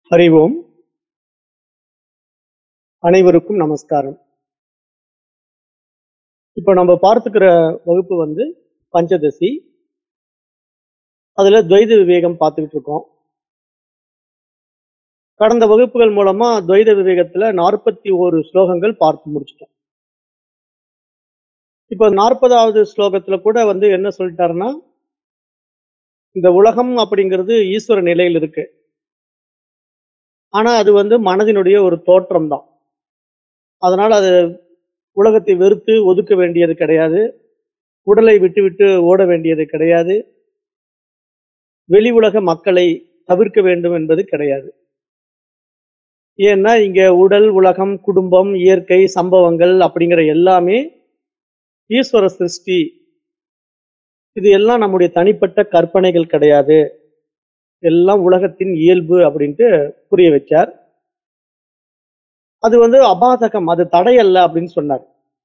ஹரி ஓம் அனைவருக்கும் நமஸ்காரம் இப்போ நம்ம பார்த்துக்கிற வகுப்பு வந்து பஞ்சதசி அதுல துவைத விவேகம் பார்த்துக்கிட்டு இருக்கோம் கடந்த வகுப்புகள் மூலமா துவைத விவேகத்துல நாற்பத்தி ஓரு ஸ்லோகங்கள் பார்த்து முடிச்சிட்டோம் இப்போ நாற்பதாவது ஸ்லோகத்துல கூட வந்து என்ன சொல்லிட்டாருன்னா இந்த உலகம் அப்படிங்கிறது ஈஸ்வர நிலையில் இருக்கு ஆனா அது வந்து மனதினுடைய ஒரு தோற்றம் தான் அதனால அது உலகத்தை வெறுத்து ஒதுக்க வேண்டியது கிடையாது உடலை விட்டு விட்டு ஓட வேண்டியது கிடையாது வெளி உலக மக்களை தவிர்க்க வேண்டும் என்பது கிடையாது ஏன்னா இங்க உடல் உலகம் குடும்பம் இயற்கை சம்பவங்கள் அப்படிங்கிற எல்லாமே ஈஸ்வர சிருஷ்டி இது எல்லாம் நம்முடைய தனிப்பட்ட கற்பனைகள் கிடையாது எல்லாம் உலகத்தின் இயல்பு அப்படின்ட்டு புரிய வச்சார் அது வந்து அபாதகம் அது தடையல்ல அப்படின்னு சொன்னார்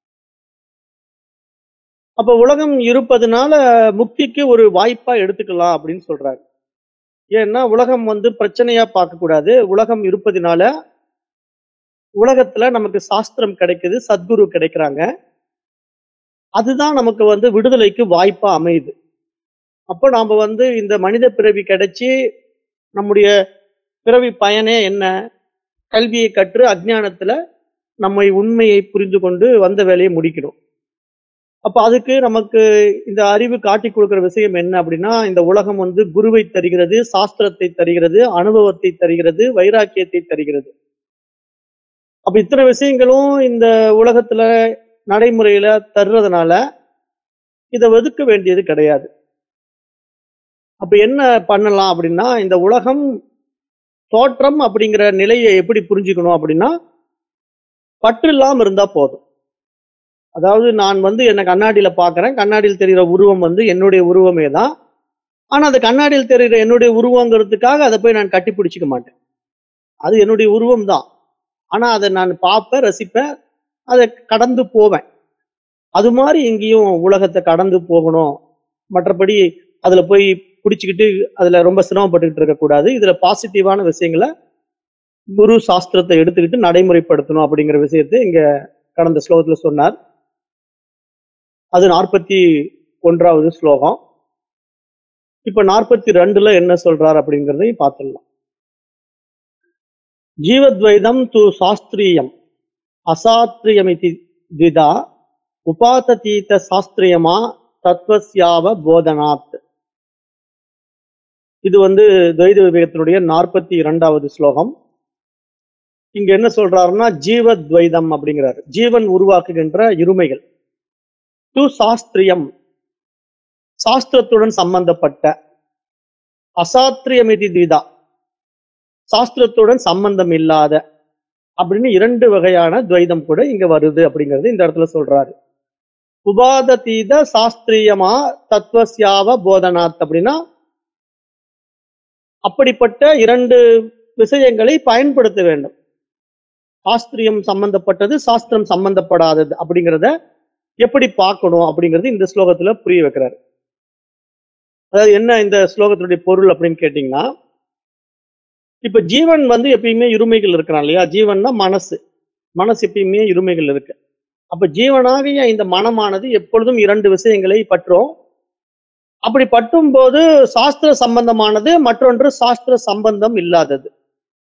அப்ப உலகம் இருப்பதுனால முக்திக்கு ஒரு வாய்ப்பா எடுத்துக்கலாம் அப்படின்னு சொல்றாரு ஏன்னா உலகம் வந்து பிரச்சனையா பார்க்க கூடாது உலகம் இருப்பதினால உலகத்துல நமக்கு சாஸ்திரம் கிடைக்குது சத்குரு கிடைக்கிறாங்க அதுதான் நமக்கு வந்து விடுதலைக்கு வாய்ப்பா அமையுது அப்போ நாம வந்து இந்த மனித பிறவி கிடைச்சி நம்முடைய பிறவி பயனே என்ன கல்வியை கற்று அஜ்ஞானத்துல நம்மை உண்மையை புரிந்து கொண்டு வந்த வேலையை முடிக்கணும் அப்ப அதுக்கு நமக்கு இந்த அறிவு காட்டி கொடுக்கிற விஷயம் என்ன அப்படின்னா இந்த உலகம் வந்து குருவை தருகிறது சாஸ்திரத்தை தருகிறது அனுபவத்தை தருகிறது வைராக்கியத்தை தருகிறது அப்ப இத்தனை விஷயங்களும் இந்த உலகத்துல நடைமுறையில தர்றதுனால இதை ஒதுக்க வேண்டியது கிடையாது அப்ப என்ன பண்ணலாம் அப்படின்னா இந்த உலகம் தோற்றம் அப்படிங்கிற நிலையை எப்படி புரிஞ்சுக்கணும் அப்படின்னா பற்று இல்லாம இருந்தா போதும் அதாவது நான் வந்து என்ன கண்ணாடியில பாக்குறேன் கண்ணாடியில் தெரிகிற உருவம் வந்து என்னுடைய உருவமே தான் ஆனா அந்த கண்ணாடியில் தெரிகிற என்னுடைய உருவங்கிறதுக்காக அதை போய் நான் கட்டி பிடிச்சிக்க மாட்டேன் அது என்னுடைய உருவம் தான் ஆனா அதை நான் பார்ப்பேன் ரசிப்பேன் அதை கடந்து போவேன் அது மாதிரி எங்கேயும் உலகத்தை கடந்து போகணும் மற்றபடி அதுல போய் பிடிச்சிக்கிட்டு அதுல ரொம்ப சிரமப்பட்டுக்கிட்டு இருக்கக்கூடாது இதுல பாசிட்டிவான விஷயங்களை குரு சாஸ்திரத்தை எடுத்துக்கிட்டு நடைமுறைப்படுத்தணும் அப்படிங்கிற விஷயத்தை இங்க கடந்த ஸ்லோகத்துல சொன்னார் அது நாற்பத்தி ஒன்றாவது ஸ்லோகம் இப்ப நாற்பத்தி ரெண்டுல என்ன சொல்றார் அப்படிங்கிறதையும் பார்த்துடலாம் ஜீவத்வைதம் து சாஸ்திரியம் அசாஸ்திரியமிதி த்விதா உபாததீத சாஸ்திரியமா தத்வஸ்யாவ போதனாத் இது வந்து துவைத விவேகத்தினுடைய நாற்பத்தி இரண்டாவது ஸ்லோகம் இங்க என்ன சொல்றாருன்னா ஜீவத்வைதம் அப்படிங்கிறாரு ஜீவன் உருவாக்குகின்ற இருமைகள் டு சாஸ்திரியம் சாஸ்திரத்துடன் சம்பந்தப்பட்ட அசாஸ்திரியமிதி த்விதா சாஸ்திரத்துடன் சம்பந்தம் இல்லாத அப்படின்னு இரண்டு வகையான துவைதம் கூட இங்க வருது அப்படிங்கிறது இந்த இடத்துல சொல்றாரு உபாததீத சாஸ்திரியமா தத்துவசியாவ போதனாத் அப்படின்னா அப்படிப்பட்ட இரண்டு விஷயங்களை பயன்படுத்த வேண்டும் சாஸ்திரியம் சம்பந்தப்பட்டது சாஸ்திரம் சம்பந்தப்படாதது அப்படிங்கிறத எப்படி பார்க்கணும் அப்படிங்கிறது இந்த ஸ்லோகத்துல புரிய வைக்கிறாரு அதாவது என்ன இந்த ஸ்லோகத்தினுடைய பொருள் அப்படின்னு கேட்டீங்கன்னா இப்ப ஜீவன் வந்து எப்பயுமே இருமைகள் இருக்கிறான் இல்லையா ஜீவன்னா மனசு மனசு எப்பயுமே இருமைகள் இருக்கு அப்ப ஜீவனாகிய இந்த மனமானது எப்பொழுதும் இரண்டு விஷயங்களை பற்றும் அப்படி பற்றும் போது சாஸ்திர சம்பந்தமானது மற்றொன்று சாஸ்திர சம்பந்தம் இல்லாதது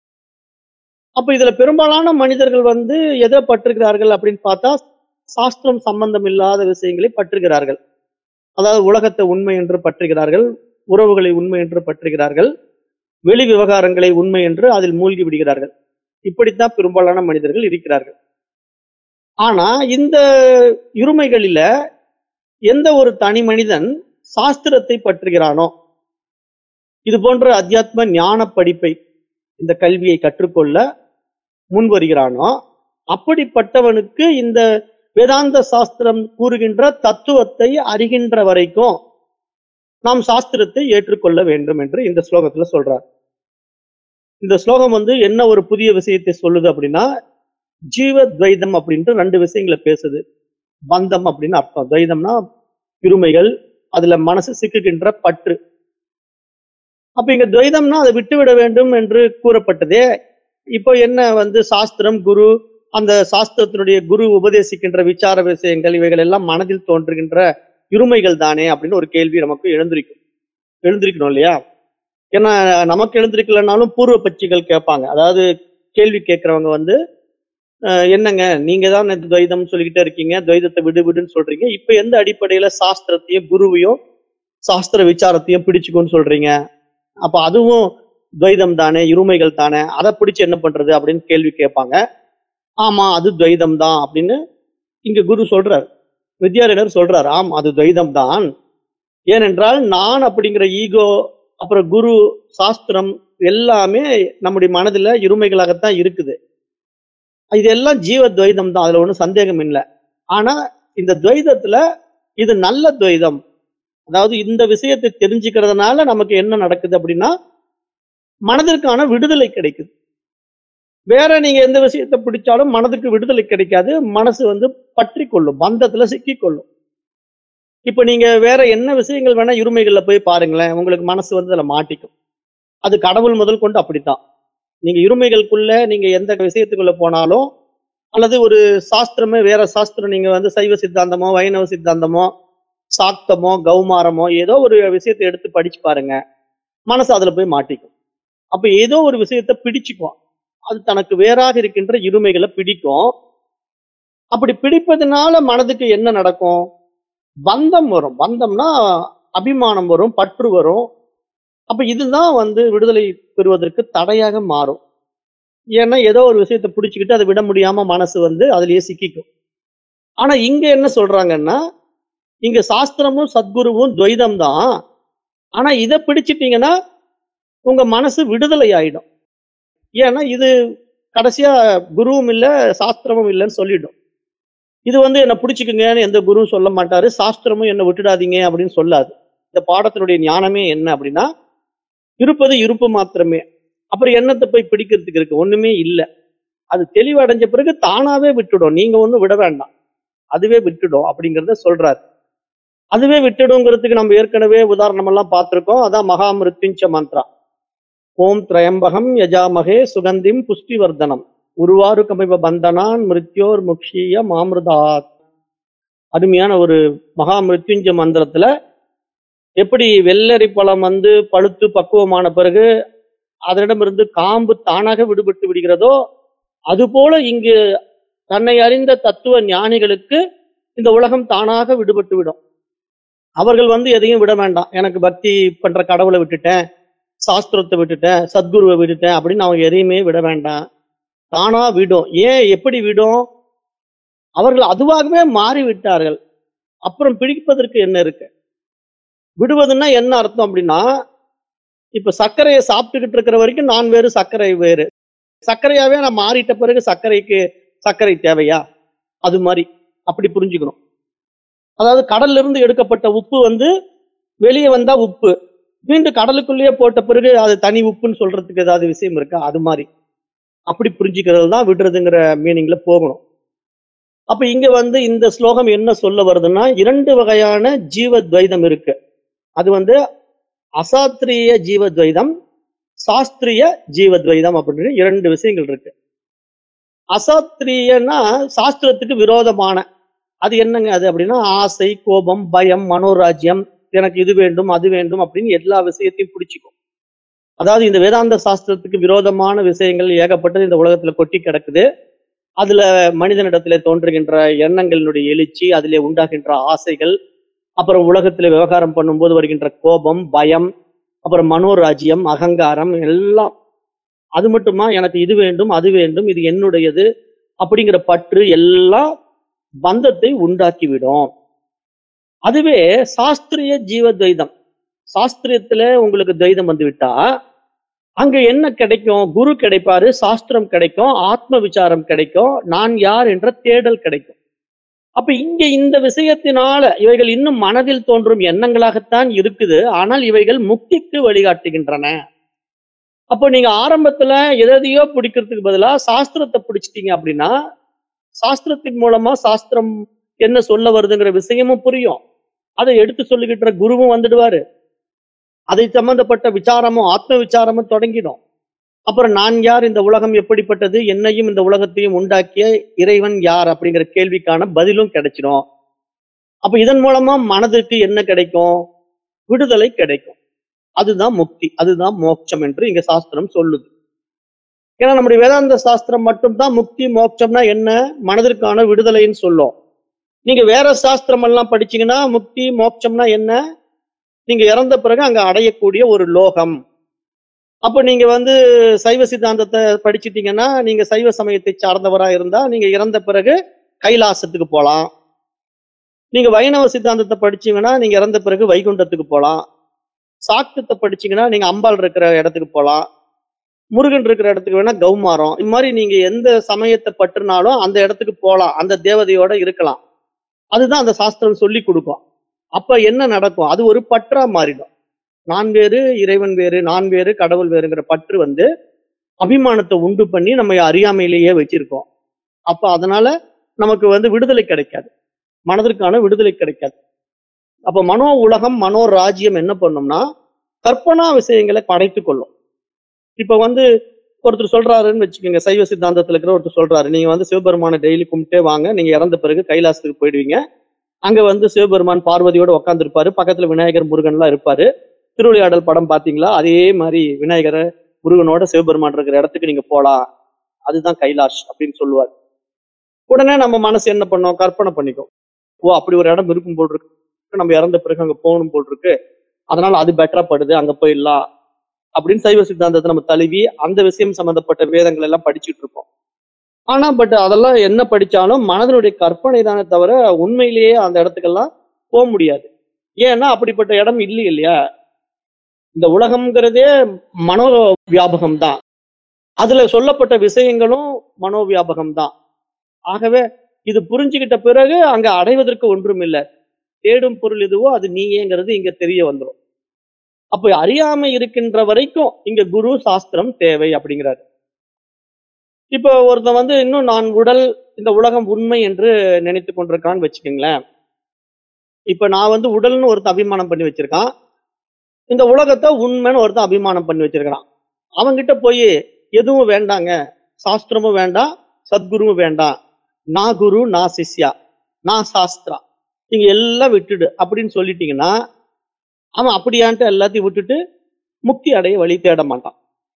அப்ப இதுல பெரும்பாலான மனிதர்கள் வந்து எதை பற்றுகிறார்கள் அப்படின்னு பார்த்தா சாஸ்திரம் சம்பந்தம் இல்லாத விஷயங்களை பற்றுகிறார்கள் அதாவது உலகத்தை உண்மை என்று பற்றுகிறார்கள் உறவுகளை உண்மை என்று பற்றுகிறார்கள் வெளி விவகாரங்களை உண்மை என்று அதில் மூழ்கி விடுகிறார்கள் இப்படித்தான் பெரும்பாலான மனிதர்கள் இருக்கிறார்கள் ஆனா இந்த இருமைகளில எந்த ஒரு தனி மனிதன் சாஸ்திரத்தை பற்றுகிறானோ இது போன்ற அத்தியாத்ம ஞான படிப்பை இந்த கல்வியை கற்றுக்கொள்ள முன் வருகிறானோ அப்படிப்பட்டவனுக்கு இந்த வேதாந்த சாஸ்திரம் கூறுகின்ற தத்துவத்தை அறிகின்ற வரைக்கும் நாம் சாஸ்திரத்தை ஏற்றுக்கொள்ள வேண்டும் என்று இந்த ஸ்லோகத்துல சொல்றார் இந்த ஸ்லோகம் வந்து என்ன ஒரு புதிய விஷயத்தை சொல்லுது அப்படின்னா ஜீவ துவைதம் அப்படின்ட்டு ரெண்டு விஷயங்களை பேசுது பந்தம் அப்படின்னு அர்த்தம் துவைதம்னா இருமைகள் அதுல மனசு சிக்குகின்ற பற்று அப்ப இங்க துவைதம்னா அதை விட்டுவிட வேண்டும் என்று கூறப்பட்டதே இப்போ என்ன வந்து சாஸ்திரம் குரு அந்த சாஸ்திரத்தினுடைய குரு உபதேசிக்கின்ற விசார விஷயங்கள் இவைகள் எல்லாம் மனதில் தோன்றுகின்ற இருமைகள் தானே அப்படின்னு ஒரு கேள்வி நமக்கு எழுந்திருக்கும் எழுந்திருக்கணும் இல்லையா ஏன்னா நமக்கு எழுந்திருக்கலனாலும் பூர்வ பட்சிகள் கேட்பாங்க அதாவது கேள்வி கேட்கறவங்க வந்து அஹ், என்னங்க நீங்க தான் நேத்து துவைதம் சொல்லிக்கிட்டே இருக்கீங்க துவைதத்தை விடு விடுன்னு சொல்றீங்க இப்ப எந்த அடிப்படையில சாஸ்திரத்தையும் குருவையும் சாஸ்திர விசாரத்தையும் பிடிச்சுக்கோன்னு சொல்றீங்க அப்ப அதுவும் துவைதம் தானே இருமைகள் தானே அதை பிடிச்சு என்ன பண்றது அப்படின்னு கேள்வி கேட்பாங்க ஆமா அது துவைதம் தான் அப்படின்னு இங்க குரு சொல்றார் வித்யாரண்யர் சொல்றார் ஆம் அது துவைதம் தான் ஏனென்றால் நான் அப்படிங்கிற ஈகோ அப்புறம் குரு சாஸ்திரம் எல்லாமே நம்முடைய மனதுல இருமைகளாகத்தான் இருக்குது இதெல்லாம் ஜீவ துவைதம் தான் அதுல ஒன்றும் சந்தேகம் இல்லை ஆனா இந்த துவைதத்துல இது நல்ல துவைதம் அதாவது இந்த விஷயத்தை தெரிஞ்சுக்கிறதுனால நமக்கு என்ன நடக்குது அப்படின்னா மனதிற்கான விடுதலை கிடைக்குது வேற நீங்க எந்த விஷயத்தை பிடிச்சாலும் மனதுக்கு விடுதலை கிடைக்காது மனசு வந்து பற்றி கொள்ளும் பந்தத்துல சிக்கி கொள்ளும் இப்ப நீங்க வேற என்ன விஷயங்கள் வேணா இருமைகள்ல போய் பாருங்களேன் உங்களுக்கு மனசு வந்து அதுல மாட்டிக்கும் அது கடவுள் முதல் கொண்டு அப்படித்தான் நீங்க இருமைகளுக்குள்ள நீங்க எந்த விஷயத்துக்குள்ள போனாலும் அல்லது ஒரு சாஸ்திரமே வேற சாஸ்திரம் நீங்க வந்து சைவ சித்தாந்தமோ வைணவ சித்தாந்தமோ சாக்தமோ கௌமாரமோ ஏதோ ஒரு விஷயத்தை எடுத்து படிச்சு பாருங்க மனசு அதுல போய் மாட்டிக்கும் அப்ப ஏதோ ஒரு விஷயத்தை பிடிச்சுக்கும் அது தனக்கு வேறாக இருக்கின்ற இருமைகளை பிடிக்கும் அப்படி பிடிப்பதனால மனதுக்கு என்ன நடக்கும் பந்தம் வரும் பந்தம்னா அபிமானம் வரும் பற்று வரும் அப்ப இதுதான் வந்து விடுதலை பெறுவதற்கு தடையாக மாறும் ஏன்னா ஏதோ ஒரு விஷயத்தை பிடிச்சிக்கிட்டு அதை விட முடியாம மனசு வந்து அதுலயே சிக்கிக்கும் ஆனா இங்க என்ன சொல்றாங்கன்னா இங்க சாஸ்திரமும் சத்குருவும் துவைதம் தான் ஆனா இதை பிடிச்சிட்டீங்கன்னா உங்க மனசு விடுதலை ஆயிடும் ஏன்னா இது கடைசியா குருவும் இல்ல சாஸ்திரமும் இல்லைன்னு சொல்லிடும் இது வந்து என்ன பிடிச்சிக்குங்கன்னு எந்த குருவும் சொல்ல மாட்டாரு சாஸ்திரமும் என்ன விட்டுடாதீங்க அப்படின்னு சொல்லாது இந்த பாடத்தினுடைய ஞானமே என்ன அப்படின்னா இருப்பது இருப்பு மாத்திரமே அப்புறம் என்னத்தை போய் பிடிக்கிறதுக்கு இருக்கு ஒண்ணுமே இல்லை அது தெளிவடைஞ்ச பிறகு தானாவே விட்டுடும் நீங்க ஒண்ணும் விட வேண்டாம் அதுவே விட்டுடும் அப்படிங்கறத சொல்றாரு அதுவே விட்டுடுங்கிறதுக்கு நம்ம ஏற்கனவே உதாரணம் எல்லாம் பார்த்திருக்கோம் அதான் மகா மிருத்யுஞ்ச மந்த்ரா ஓம் திரையம்பகம் யஜாமகே சுகந்திம் புஷ்டிவர்தனம் உருவாரு கமிப பந்தனான் மிருத்யோர் முக்ஷிய மாமிருதாத் அருமையான ஒரு மகா மிருத்யுஞ்ச மந்திரத்துல எப்படி வெள்ளரி பழம் வந்து பழுத்து பக்குவமான பிறகு அதனிடமிருந்து காம்பு தானாக விடுபட்டு விடுகிறதோ அதுபோல இங்கு தன்னை அறிந்த தத்துவ ஞானிகளுக்கு இந்த உலகம் தானாக விடுபட்டு விடும் அவர்கள் வந்து எதையும் விட வேண்டாம் எனக்கு பக்தி பண்ற கடவுளை விட்டுட்டேன் சாஸ்திரத்தை விட்டுட்டேன் சத்குருவை விட்டுட்டேன் அப்படின்னு அவங்க எதையுமே விட வேண்டாம் தானா விடும் ஏன் எப்படி விடும் அவர்கள் அதுவாகவே மாறி விட்டார்கள் அப்புறம் பிடிப்பதற்கு என்ன இருக்கு விடுவதுன்னா என்ன அர்த்தம் அப்படின்னா இப்ப சர்க்கரையை சாப்பிட்டுக்கிட்டு இருக்கிற வரைக்கும் நான் வேறு சர்க்கரை வேறு சர்க்கரையாவே நான் மாறிட்ட பிறகு சர்க்கரைக்கு சர்க்கரை தேவையா அது மாதிரி அப்படி புரிஞ்சுக்கணும் அதாவது கடல்ல இருந்து எடுக்கப்பட்ட உப்பு வந்து வெளியே வந்தா உப்பு மீண்டும் கடலுக்குள்ளேயே போட்ட பிறகு அது தனி உப்புன்னு சொல்றதுக்கு ஏதாவது விஷயம் இருக்கா அது மாதிரி அப்படி புரிஞ்சுக்கிறது தான் விடுறதுங்கிற மீனிங்ல போகணும் அப்ப இங்க வந்து இந்த ஸ்லோகம் என்ன சொல்ல வருதுன்னா இரண்டு வகையான ஜீவ துவைதம் இருக்கு அது வந்து அசாஸ்திரிய ஜீவத்வைதம் சாஸ்திரிய ஜீவத்வைதம் அப்படின்னு இரண்டு விஷயங்கள் இருக்கு அசாஸ்திரியன்னா சாஸ்திரத்துக்கு விரோதமான அது என்னங்க அது அப்படின்னா ஆசை கோபம் பயம் மனோராஜ்யம் எனக்கு இது வேண்டும் அது வேண்டும் அப்படின்னு எல்லா விஷயத்தையும் பிடிச்சிக்கும் அதாவது இந்த வேதாந்த சாஸ்திரத்துக்கு விரோதமான விஷயங்கள் ஏகப்பட்டது இந்த உலகத்துல கொட்டி கிடக்குது அதுல மனிதனிடத்துல தோன்றுகின்ற எண்ணங்களினுடைய எழுச்சி அதிலே உண்டாகின்ற ஆசைகள் அப்புறம் உலகத்துல விவகாரம் பண்ணும்போது வருகின்ற கோபம் பயம் அப்புறம் மனோராஜ்யம் அகங்காரம் எல்லாம் அது மட்டுமா எனக்கு இது வேண்டும் அது வேண்டும் இது என்னுடையது அப்படிங்கிற பற்று எல்லாம் பந்தத்தை உண்டாக்கிவிடும் அதுவே சாஸ்திரிய ஜீவ துவைதம் சாஸ்திரியத்துல உங்களுக்கு துவைதம் வந்து விட்டா அங்க என்ன கிடைக்கும் குரு கிடைப்பாரு சாஸ்திரம் கிடைக்கும் ஆத்ம விசாரம் கிடைக்கும் நான் யார் என்ற தேடல் கிடைக்கும் அப்ப இங்க இந்த விஷயத்தினால இவைகள் இன்னும் மனதில் தோன்றும் எண்ணங்களாகத்தான் இருக்குது ஆனால் இவைகள் முக்திக்கு வழிகாட்டுகின்றன அப்போ நீங்க ஆரம்பத்துல எதையோ பிடிக்கிறதுக்கு பதிலா சாஸ்திரத்தை பிடிச்சிட்டீங்க அப்படின்னா சாஸ்திரத்தின் மூலமா சாஸ்திரம் என்ன சொல்ல வருதுங்கிற விஷயமும் புரியும் அதை எடுத்து சொல்லுகின்ற குருவும் வந்துடுவாரு அதை சம்பந்தப்பட்ட விசாரமும் ஆத்ம விசாரமும் தொடங்கிடும் அப்புறம் நான் யார் இந்த உலகம் எப்படிப்பட்டது என்னையும் இந்த உலகத்தையும் உண்டாக்கிய இறைவன் யார் அப்படிங்கிற கேள்விக்கான பதிலும் கிடைச்சிடும் அப்ப இதன் மூலமா மனதுக்கு என்ன கிடைக்கும் விடுதலை கிடைக்கும் அதுதான் முக்தி அதுதான் மோட்சம் என்று இங்க சாஸ்திரம் சொல்லுது ஏன்னா நம்முடைய வேதாந்த சாஸ்திரம் மட்டும்தான் முக்தி மோட்சம்னா என்ன மனதிற்கான விடுதலைன்னு சொல்லும் நீங்க வேற சாஸ்திரம் எல்லாம் படிச்சீங்கன்னா முக்தி மோட்சம்னா என்ன நீங்க இறந்த பிறகு அங்க அடையக்கூடிய ஒரு லோகம் அப்ப நீங்க வந்து சைவ சித்தாந்தத்தை படிச்சிட்டீங்கன்னா நீங்க சைவ சமயத்தை சார்ந்தவரா இருந்தா நீங்க இறந்த பிறகு கைலாசத்துக்கு போலாம் நீங்க வைணவ சித்தாந்தத்தை படிச்சீங்கன்னா நீங்க இறந்த பிறகு வைகுண்டத்துக்கு போலாம் சாக்தத்தை படிச்சீங்கன்னா நீங்க அம்பாள் இருக்கிற இடத்துக்கு போலாம் முருகன் இருக்கிற இடத்துக்கு வேணா கௌமாரம் இது மாதிரி நீங்க எந்த சமயத்தை பற்றுனாலும் அந்த இடத்துக்கு போலாம் அந்த தேவதையோட இருக்கலாம் அதுதான் அந்த சாஸ்திரம் சொல்லி கொடுக்கும் அப்ப என்ன நடக்கும் அது ஒரு பற்றா மாறிடும் நான் வேறு இறைவன் வேறு நான் வேறு கடவுள் வேறுங்கிற பற்று வந்து அபிமானத்தை உண்டு பண்ணி நம்ம அறியாமையிலேயே வச்சிருக்கோம் அப்ப அதனால நமக்கு வந்து விடுதலை கிடைக்காது மனதிற்கான விடுதலை கிடைக்காது அப்ப மனோ உலகம் மனோ ராஜ்யம் என்ன பண்ணும்னா கற்பனா விஷயங்களை படைத்து கொள்ளும் இப்ப வந்து ஒருத்தர் சொல்றாருன்னு வச்சுக்கோங்க சைவ சித்தாந்தத்துல இருக்கிற ஒருத்தர் சொல்றாரு நீங்க வந்து சிவபெருமானை டெய்லி கும்பிட்டே வாங்க நீங்க இறந்த பிறகு கைலாசத்துக்கு போயிடுவீங்க அங்க வந்து சிவபெருமான் பார்வதியோட உட்காந்துருப்பாரு பக்கத்துல விநாயகர் முருகன் எல்லாம் இருப்பாரு திருவிளையாடல் படம் பாத்தீங்களா அதே மாதிரி விநாயகர் முருகனோட சிவபெருமான் இருக்கிற இடத்துக்கு நீங்க போலாம் அதுதான் கைலாஷ் அப்படின்னு சொல்லுவார் உடனே நம்ம மனசு என்ன பண்ணோம் கற்பனை பண்ணிக்கும் ஓ அப்படி ஒரு இடம் இருக்கும் போல் இருக்கு நம்ம இறந்த பிறகு அங்க போகணும் போல் இருக்கு அதனால அது பெட்டரா படுது அங்க போயிடலாம் அப்படின்னு சைவ சித்தாந்தத்தை நம்ம தழுவி அந்த விஷயம் சம்பந்தப்பட்ட வேதங்கள் எல்லாம் படிச்சுட்டு இருப்போம் ஆனா பட் அதெல்லாம் என்ன படிச்சாலும் மனதனுடைய கற்பனை தானே தவிர உண்மையிலேயே அந்த இடத்துக்கெல்லாம் போக முடியாது ஏன்னா அப்படிப்பட்ட இடம் இல்லை இல்லையா இந்த உலகம்ங்கிறதே மனோ வியாபகம் தான் அதுல சொல்லப்பட்ட விஷயங்களும் மனோ வியாபகம் தான் ஆகவே இது புரிஞ்சுக்கிட்ட பிறகு அங்க அடைவதற்கு ஒன்றும் இல்லை தேடும் பொருள் எதுவோ அது நீயேங்கிறது இங்க தெரிய வந்துடும் அப்ப அறியாமை இருக்கின்ற வரைக்கும் இங்க குரு சாஸ்திரம் தேவை அப்படிங்கிறாரு இப்போ ஒருத்தன் வந்து இன்னும் நான் உடல் இந்த உலகம் உண்மை என்று நினைத்து கொண்டிருக்கான்னு வச்சுக்கோங்களேன் இப்ப நான் வந்து உடல்னு ஒருத்தன் அபிமானம் பண்ணி வச்சிருக்கான் இந்த உலகத்தை உண்மைன்னு ஒருத்தன் அபிமானம் பண்ணி வச்சிருக்கிறான் அவன்கிட்ட போய் எதுவும் வேண்டாங்க சாஸ்திரமும் வேண்டாம் சத்குருவும் வேண்டாம் நான் குரு நான் சிஷ்யா நான் சாஸ்திரா நீங்க எல்லாம் விட்டுடு அப்படின்னு சொல்லிட்டீங்கன்னா அவன் அப்படியான்ட்டு எல்லாத்தையும் விட்டுட்டு முக்தி அடைய வழி தேட மாட்டான்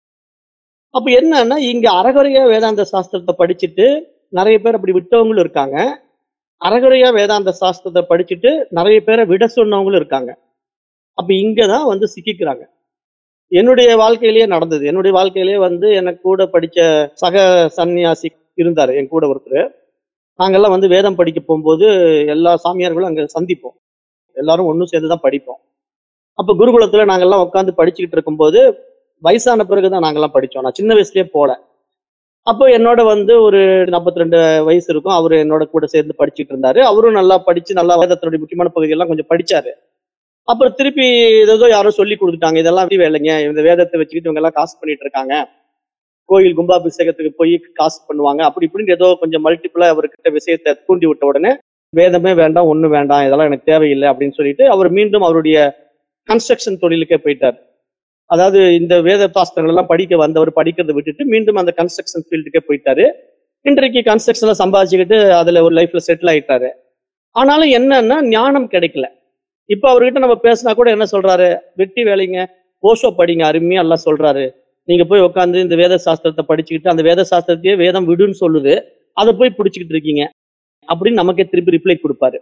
அப்ப என்னன்னா இங்க அறகுறையா வேதாந்த சாஸ்திரத்தை படிச்சுட்டு நிறைய பேர் அப்படி விட்டவங்களும் இருக்காங்க அறகுறையா வேதாந்த சாஸ்திரத்தை படிச்சுட்டு நிறைய பேரை விட சொன்னவங்களும் இருக்காங்க அப்ப இங்கதான் வந்து சிக்கிக்கிறாங்க என்னுடைய வாழ்க்கையிலேயே நடந்தது என்னுடைய வாழ்க்கையிலேயே வந்து எனக்கு கூட படிச்ச சக சன்னியாசி இருந்தாரு என் கூட ஒருத்தர் நாங்கெல்லாம் வந்து வேதம் படிக்க போகும்போது எல்லா சாமியார்களும் அங்க சந்திப்போம் எல்லாரும் ஒன்றும் சேர்ந்து தான் படிப்போம் அப்ப குருகுலத்துல நாங்கெல்லாம் உட்காந்து படிச்சுக்கிட்டு இருக்கும்போது வயசான பிறகுதான் நாங்கெல்லாம் படிச்சோம் நான் சின்ன வயசுலயே போல அப்போ என்னோட வந்து ஒரு நாற்பத்தி ரெண்டு வயசு இருக்கும் அவரு என்னோட கூட சேர்ந்து படிச்சுட்டு இருந்தாரு அவரும் நல்லா படிச்சு நல்லா வேதத்தினுடைய முக்கியமான பகுதியெல்லாம் கொஞ்சம் படிச்சாரு அப்புறம் திருப்பி ஏதோ யாரோ சொல்லி கொடுத்துட்டாங்க இதெல்லாம் அப்படி வேலைங்க இந்த வேதத்தை வச்சுக்கிட்டு இவங்க எல்லாம் காசு பண்ணிட்டு இருக்காங்க கோயில் கும்பாபிஷேகத்துக்கு போய் காசு பண்ணுவாங்க அப்படி இப்படின்னு ஏதோ கொஞ்சம் மல்டிபிளா அவர்கிட்ட விஷயத்தை தூண்டி விட்ட உடனே வேதமே வேண்டாம் ஒண்ணு வேண்டாம் இதெல்லாம் எனக்கு தேவையில்லை அப்படின்னு சொல்லிட்டு அவர் மீண்டும் அவருடைய கன்ஸ்ட்ரக்ஷன் தொழிலுக்கே போயிட்டார் அதாவது இந்த வேத சாஸ்திரங்கள் எல்லாம் படிக்க வந்தவர் படிக்கிறதை விட்டுட்டு மீண்டும் அந்த கன்ஸ்ட்ரக்ஷன் ஃபீல்டுக்கே போயிட்டாரு இன்றைக்கு கன்ஸ்ட்ரக்ஷன்ல சம்பாதிச்சுக்கிட்டு அதுல ஒரு லைஃப்ல செட்டில் ஆயிட்டாரு ஆனாலும் என்னன்னா ஞானம் கிடைக்கல இப்ப அவர்கிட்ட நம்ம பேசினா கூட என்ன சொல்றாரு வெட்டி வேலைங்க ஓஷோ படிங்க அருமையா எல்லாம் சொல்றாரு நீங்க போய் உட்காந்து இந்த வேத சாஸ்திரத்தை படிச்சுக்கிட்டு அந்த வேத சாஸ்திரத்தையே வேதம் விடுன்னு சொல்லுது அதை போய் பிடிச்சிக்கிட்டு இருக்கீங்க அப்படின்னு நமக்கே திருப்பி ரிப்ளை கொடுப்பாரு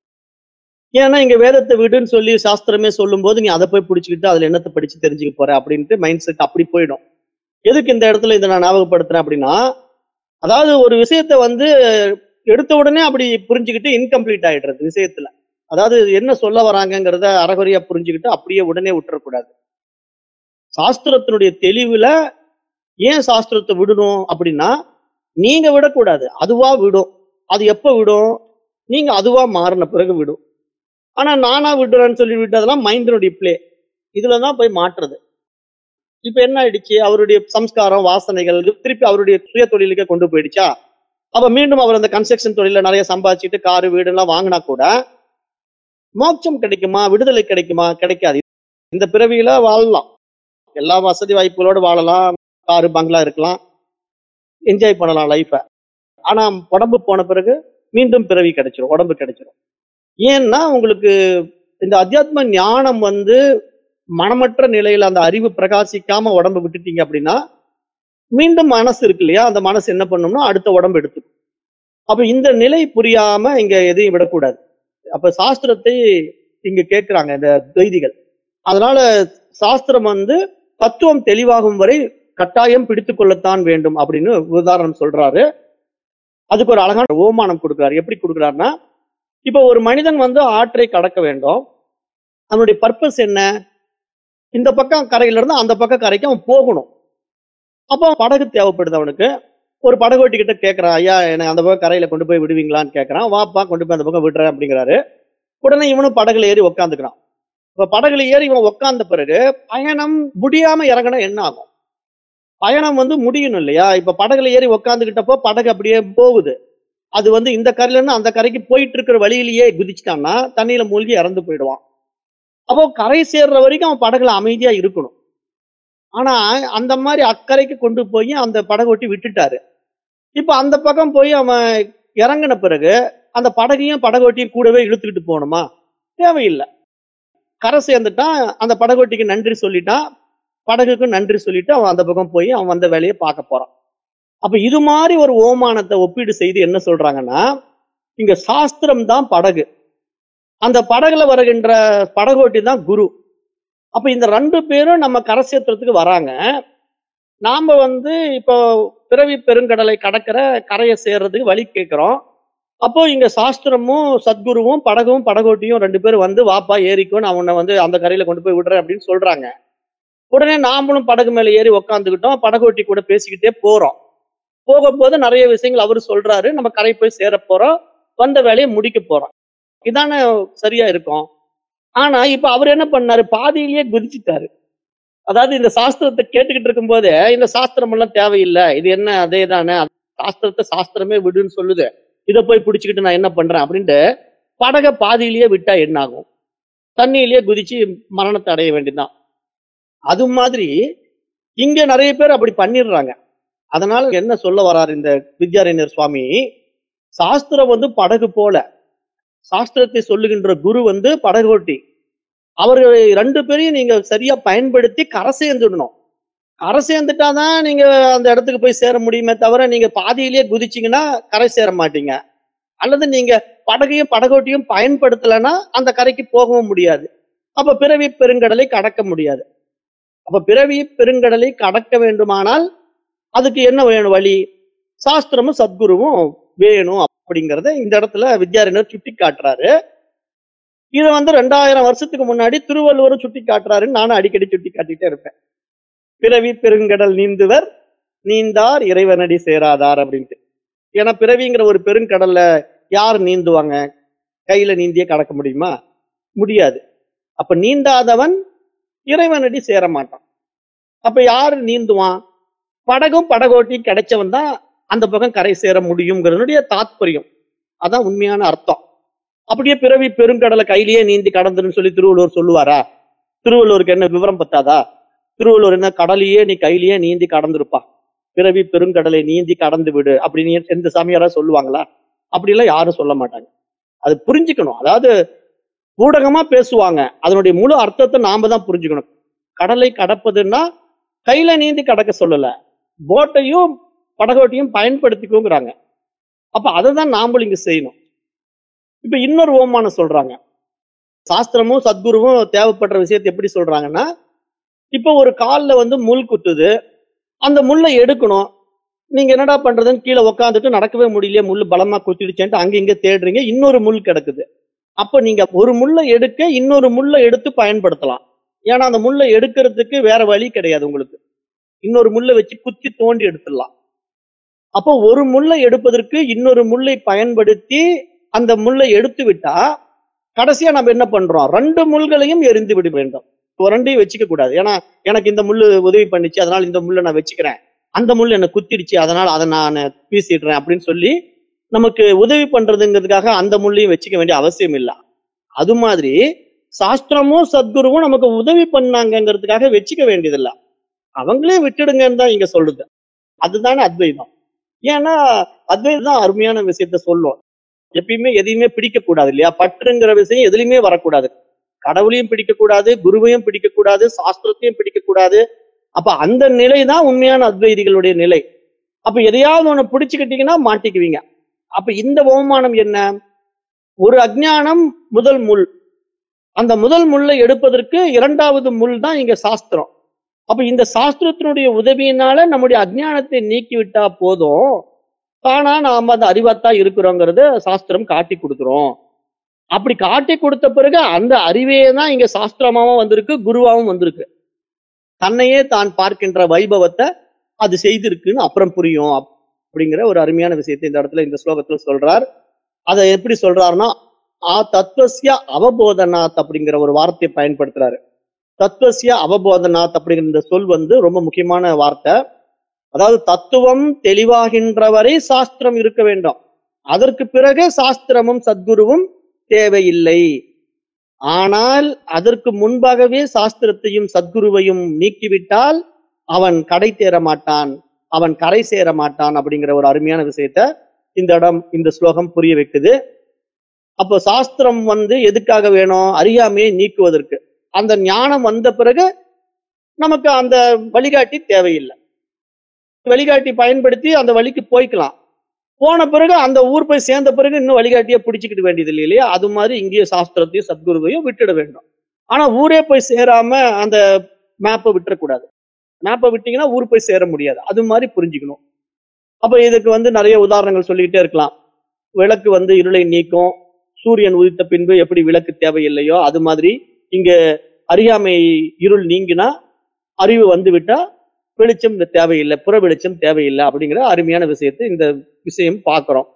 ஏன்னா இங்க வேதத்தை விடுன்னு சொல்லி சாஸ்திரமே சொல்லும் போது நீ அதை போய் பிடிச்சிக்கிட்டு அதுல என்னத்தை படிச்சு தெரிஞ்சுக்க போற அப்படின்ட்டு மைண்ட் செட் அப்படி போயிடும் எதுக்கு இந்த இடத்துல இதை நான் ஞாபகப்படுத்துறேன் அப்படின்னா அதாவது ஒரு விஷயத்த வந்து எடுத்த உடனே அப்படி புரிஞ்சுக்கிட்டு இன்கம்ப்ளீட் ஆயிடுறது விஷயத்துல அதாவது என்ன சொல்ல வராங்கங்கிறத அறகுறையா புரிஞ்சுக்கிட்டு அப்படியே உடனே விட்டுறக்கூடாது சாஸ்திரத்தினுடைய தெளிவுல ஏன் சாஸ்திரத்தை விடணும் அப்படின்னா நீங்க விடக்கூடாது அதுவா விடும் அது எப்ப விடும் நீங்க அதுவா மாறின பிறகு விடும் ஆனா நானா விடுறேன்னு சொல்லி விட்டதெல்லாம் மைண்டினுடைய பிளே இதுலதான் போய் மாற்றுறது இப்ப என்ன ஆயிடுச்சு அவருடைய சம்ஸ்காரம் வாசனைகள் திருப்பி அவருடைய சுய தொழிலுக்கே கொண்டு போயிடுச்சா அப்ப மீண்டும் அவர் அந்த கன்ஸ்ட்ரக்ஷன் தொழில நிறைய சம்பாதிச்சுட்டு காரு வீடு எல்லாம் வாங்கினா கூட மோட்சம் கிடைக்குமா விடுதலை கிடைக்குமா கிடைக்காது இந்த பிறவியில வாழலாம் எல்லா வசதி வாய்ப்புகளோடு வாழலாம் காரு பங்களா இருக்கலாம் என்ஜாய் பண்ணலாம் லைஃபை ஆனா உடம்பு போன பிறகு மீண்டும் பிறவி கிடைச்சிரும் உடம்பு கிடைச்சிரும் ஏன்னா உங்களுக்கு இந்த அத்தியாத்ம ஞானம் வந்து மனமற்ற நிலையில அந்த அறிவு பிரகாசிக்காம உடம்பு விட்டுட்டீங்க அப்படின்னா மீண்டும் மனசு இருக்கு இல்லையா அந்த மனசு என்ன பண்ணும்னா அடுத்த உடம்பு எடுத்துக்கும் அப்ப இந்த நிலை புரியாம இங்க எதையும் விடக்கூடாது அப்ப சாஸ்திரத்தை இங்க கேட்கிறாங்க இந்த துவைதிகள் அதனால சாஸ்திரம் வந்து தத்துவம் தெளிவாகும் வரை கட்டாயம் பிடித்துக் கொள்ளத்தான் வேண்டும் அப்படின்னு உதாரணம் சொல்றாரு அதுக்கு ஒரு அழகான ஓமானம் கொடுக்குறாரு எப்படி கொடுக்குறாருன்னா இப்ப ஒரு மனிதன் வந்து ஆற்றை கடக்க வேண்டும் அவனுடைய பர்பஸ் என்ன இந்த பக்கம் கரையில இருந்து அந்த பக்கம் கரைக்கு அவன் போகணும் அப்போ படகு தேவைப்படுது அவனுக்கு ஒரு படகோட்டி கிட்ட கேட்கறான் ஐயா என்னை அந்த பக்கம் கரையில கொண்டு போய் விடுவீங்களான்னு கேட்கறான் வாப்பா கொண்டு போய் அந்த பக்கம் விடுறேன் அப்படிங்கிறாரு உடனே இவனும் படகுல ஏறி உக்காந்துக்கிறான் இப்ப படகுல ஏறி இவன் உக்காந்த பிறகு பயணம் முடியாம இறங்கினா என்ன ஆகும் பயணம் வந்து முடியணும் இல்லையா இப்ப படகுல ஏறி உக்காந்துக்கிட்டப்போ படகு அப்படியே போகுது அது வந்து இந்த கரையில இருந்து அந்த கரைக்கு போயிட்டு இருக்கிற வழியிலேயே குதிச்சிட்டான்னா தண்ணியில மூழ்கி இறந்து போயிடுவான் அப்போ கரை சேர்ற வரைக்கும் அவன் படகுல அமைதியா இருக்கணும் ஆனா அந்த மாதிரி அக்கறைக்கு கொண்டு போய் அந்த படகோட்டி விட்டுட்டாரு இப்ப அந்த பக்கம் போய் அவன் இறங்கின பிறகு அந்த படகையும் படகோட்டியும் கூடவே இழுத்துக்கிட்டு போகணுமா தேவையில்லை கரை சேர்ந்துட்டான் அந்த படகோட்டிக்கு நன்றி சொல்லிட்டான் படகுக்கு நன்றி சொல்லிட்டு அவன் அந்த பக்கம் போய் அவன் வந்த வேலையை பார்க்க போறான் அப்ப இது மாதிரி ஒரு ஓமானத்தை ஒப்பீடு செய்து என்ன சொல்றாங்கன்னா இங்க சாஸ்திரம் தான் படகு அந்த படகுல வருகின்ற படகோட்டி தான் குரு அப்ப இந்த ரெண்டு பேரும் நம்ம கரை சேர்த்துறதுக்கு வராங்க நாம வந்து இப்போ பிறவி பெருங்கடலை கடக்கிற கரையை சேர்றதுக்கு வழி கேட்கிறோம் அப்போ இங்க சாஸ்திரமும் சத்குருவும் படகும் படகோட்டியும் ரெண்டு பேரும் வந்து வாப்பா ஏறிக்கோ நான் உன்னை வந்து அந்த கரையில கொண்டு போய் விடுறேன் அப்படின்னு சொல்றாங்க உடனே நாமளும் படகு மேல ஏறி உக்காந்துக்கிட்டோம் படகோட்டி கூட பேசிக்கிட்டே போறோம் போகும்போது நிறைய விஷயங்கள் அவரு சொல்றாரு நம்ம கரை போய் சேர போறோம் வந்த வேலையை முடிக்க போறோம் இதானே சரியா இருக்கும் ஆனா இப்ப அவர் என்ன பண்ணாரு பாதியிலேயே குதிச்சுட்டாரு அதாவது இந்த சாஸ்திரத்தை கேட்டுக்கிட்டு இருக்கும்போதே இந்த சாஸ்திரம் எல்லாம் தேவையில்லை இது என்ன அதே தானே சாஸ்திரத்தை சாஸ்திரமே விடுன்னு சொல்லுது இதை போய் பிடிச்சிக்கிட்டு நான் என்ன பண்றேன் அப்படின்ட்டு படகை பாதியிலேயே விட்டா என்ன ஆகும் தண்ணியிலேயே குதிச்சு மரணத்தை அடைய வேண்டியதுதான் அது மாதிரி இங்க நிறைய பேர் அப்படி பண்ணிடுறாங்க அதனால என்ன சொல்ல வராரு இந்த வித்யாரண்யர் சுவாமி சாஸ்திரம் வந்து படகு போல சாஸ்திரத்தை சொல்லுகின்ற குரு வந்து படகோட்டி அவர்கள் ரெண்டு பேரையும் நீங்க சரியா பயன்படுத்தி கரை சேர்ந்துடணும் கரை சேர்ந்துட்டாதான் நீங்க அந்த இடத்துக்கு போய் சேர முடியுமே தவிர நீங்க பாதியிலேயே குதிச்சீங்கன்னா கரை சேர மாட்டீங்க அல்லது நீங்க படகையும் படகோட்டியும் பயன்படுத்தலைன்னா அந்த கரைக்கு போகவும் முடியாது அப்ப பிறவி பெருங்கடலை கடக்க முடியாது அப்ப பிறவி பெருங்கடலை கடக்க வேண்டுமானால் அதுக்கு என்ன வேணும் வழி சாஸ்திரமும் சத்குருவும் வேணும் அப்படிங்கறத இந்த இடத்துல வித்யாரண்யர் சுட்டி காட்டுறாரு இதை வந்து ரெண்டாயிரம் வருஷத்துக்கு முன்னாடி திருவள்ளுவரும் சுட்டி காட்டுறாருன்னு நானும் அடிக்கடி சுட்டி காட்டிட்டே இருப்பேன் பிறவி பெருங்கடல் நீந்துவர் நீந்தார் இறைவனடி சேராதார் அப்படின்ட்டு ஏன்னா பிறவிங்கிற ஒரு பெருங்கடல்ல யார் நீந்துவாங்க கையில நீந்தியே கடக்க முடியுமா முடியாது அப்ப நீந்தாதவன் இறைவனடி சேர மாட்டான் அப்ப யாரு நீந்துவான் படகும் படகோட்டியும் கிடைச்சவன் தான் அந்த பக்கம் கரை சேர முடியுங்கிறதுனுடைய தாத்பரியம் அதான் உண்மையான அர்த்தம் அப்படியே பிறவி பெருங்கடலை கையிலேயே நீந்தி கடந்துன்னு சொல்லி திருவள்ளுவர் சொல்லுவாரா திருவள்ளுவருக்கு என்ன விவரம் பத்தாதா திருவள்ளுவர் என்ன கடலையே நீ கையிலேயே நீந்தி கடந்திருப்பா பிறவி பெருங்கடலை நீந்தி கடந்து விடு அப்படின்னு எந்த சாமியாரா சொல்லுவாங்களா அப்படிலாம் யாரும் சொல்ல மாட்டாங்க அது புரிஞ்சுக்கணும் அதாவது ஊடகமா பேசுவாங்க அதனுடைய முழு அர்த்தத்தை நாம தான் புரிஞ்சுக்கணும் கடலை கடப்பதுன்னா கையில நீந்தி கடக்க சொல்லல போட்டையும் படகோட்டையும் பயன்படுத்திக்கோங்கிறாங்க அப்ப அதை தான் நாமளும் இங்க செய்யணும் இப்ப இன்னொரு ஓமானம் சொல்றாங்க சாஸ்திரமும் சத்குருவும் தேவைப்படுற விஷயத்தை எப்படி சொல்றாங்கன்னா இப்ப ஒரு கால்ல வந்து முள் குத்துது அந்த முள்ளை எடுக்கணும் நீங்க என்னடா பண்றதுன்னு கீழே உக்காந்துட்டு நடக்கவே முடியலையே முள் பலமா குத்திடுச்சேன்ட்டு அங்க இங்க தேடுறீங்க இன்னொரு முள் கிடக்குது அப்ப நீங்க ஒரு முள்ளை எடுக்க இன்னொரு முள்ளை எடுத்து பயன்படுத்தலாம் ஏன்னா அந்த முள்ளை எடுக்கிறதுக்கு வேற வழி கிடையாது உங்களுக்கு இன்னொரு முள்ளை வச்சு குத்தி தோண்டி எடுத்துடலாம் அப்போ ஒரு முள்ளை எடுப்பதற்கு இன்னொரு முள்ளை பயன்படுத்தி அந்த முள்ளை எடுத்து விட்டா கடைசியா நம்ம என்ன பண்றோம் ரெண்டு முள்களையும் எரிந்து விட வேண்டும் ஒரு ரெண்டையும் வச்சுக்க கூடாது ஏன்னா எனக்கு இந்த முள்ளு உதவி பண்ணிச்சு அதனால இந்த முள்ளை நான் வச்சுக்கிறேன் அந்த முள் என்ன குத்திடுச்சு அதனால அதை நான் வீசிடுறேன் அப்படின்னு சொல்லி நமக்கு உதவி பண்றதுங்கிறதுக்காக அந்த முள்ளையும் வச்சுக்க வேண்டிய அவசியம் இல்லை அது மாதிரி சாஸ்திரமும் சத்குருவும் நமக்கு உதவி பண்ணாங்கங்கிறதுக்காக வச்சுக்க வேண்டியதில்ல அவங்களே விட்டுடுங்கன்னு தான் இங்க சொல்லுது அதுதானே அத்வைதம் ஏன்னா அத்வைதம் தான் அருமையான விஷயத்த சொல்லும் எப்பயுமே எதையுமே பிடிக்க கூடாது இல்லையா பற்றுங்கிற விஷயம் எதுலையுமே வரக்கூடாது கடவுளையும் பிடிக்க கூடாது குருவையும் பிடிக்க கூடாது சாஸ்திரத்தையும் பிடிக்க கூடாது அப்ப அந்த நிலை தான் உண்மையான அத்வைதிகளுடைய நிலை அப்ப எதையாவது ஒண்ணு பிடிச்சுக்கிட்டீங்கன்னா மாட்டிக்குவீங்க அப்ப இந்த அவமானம் என்ன ஒரு அஜ்ஞானம் முதல் முள் அந்த முதல் முள்ளை எடுப்பதற்கு இரண்டாவது முள் தான் இங்க சாஸ்திரம் அப்ப இந்த சாஸ்திரத்தினுடைய உதவியினால நம்முடைய அஜ்ஞானத்தை நீக்கி விட்டா போதும் தானா நாம அந்த அறிவாத்தான் இருக்கிறோங்கிறத சாஸ்திரம் காட்டி கொடுத்துரும் அப்படி காட்டி கொடுத்த பிறகு அந்த அறிவே தான் இங்க சாஸ்திரமாவும் வந்திருக்கு குருவாவும் வந்திருக்கு தன்னையே தான் பார்க்கின்ற வைபவத்தை அது செய்திருக்குன்னு அப்புறம் புரியும் அப்படிங்கிற ஒரு அருமையான விஷயத்தை இந்த இடத்துல இந்த ஸ்லோகத்துல சொல்றார் அதை எப்படி சொல்றாருன்னா ஆ தத்துவசிய அவபோதனாத் அப்படிங்கிற ஒரு வார்த்தையை பயன்படுத்துறாரு தத்துவசிய அவபோதனாத் அப்படிங்கிற இந்த சொல் வந்து ரொம்ப முக்கியமான வார்த்தை அதாவது தத்துவம் தெளிவாகின்ற வரை சாஸ்திரம் இருக்க வேண்டும் அதற்கு பிறகு சாஸ்திரமும் சத்குருவும் தேவையில்லை ஆனால் அதற்கு முன்பாகவே சாஸ்திரத்தையும் சத்குருவையும் நீக்கிவிட்டால் அவன் கடை தேர மாட்டான் அவன் கரை சேர மாட்டான் அப்படிங்கிற ஒரு அருமையான விஷயத்த இந்த இடம் இந்த ஸ்லோகம் புரிய வைக்குது அப்போ சாஸ்திரம் வந்து எதுக்காக வேணும் அறியாமையை நீக்குவதற்கு அந்த ஞானம் வந்த பிறகு நமக்கு அந்த வழிகாட்டி தேவையில்லை வழிகாட்டி பயன்படுத்தி அந்த வழிக்கு போய்க்கலாம் போன பிறகு அந்த ஊர் போய் சேர்ந்த பிறகு இன்னும் வழிகாட்டியை பிடிச்சிக்கிட வேண்டியது இல்லை இல்லையா அது மாதிரி இங்கேயும் சாஸ்திரத்தையும் சத்குருவையும் விட்டுட வேண்டும் ஆனா ஊரே போய் சேராம அந்த மேப்பை விட்டுறக்கூடாது மேப்பை விட்டீங்கன்னா ஊர் போய் சேர முடியாது அது மாதிரி புரிஞ்சுக்கணும் அப்ப இதுக்கு வந்து நிறைய உதாரணங்கள் சொல்லிக்கிட்டே இருக்கலாம் விளக்கு வந்து இருளை நீக்கும் சூரியன் உதித்த பின்பு எப்படி விளக்கு தேவையில்லையோ அது மாதிரி இங்க அறியாமை இருள் நீங்கினா அறிவு வந்து விட்டா வெளிச்சம் இந்த தேவையில்லை புற வெளிச்சம் தேவையில்லை அப்படிங்கிற அருமையான விஷயத்தை இந்த விஷயம் பார்க்கிறோம்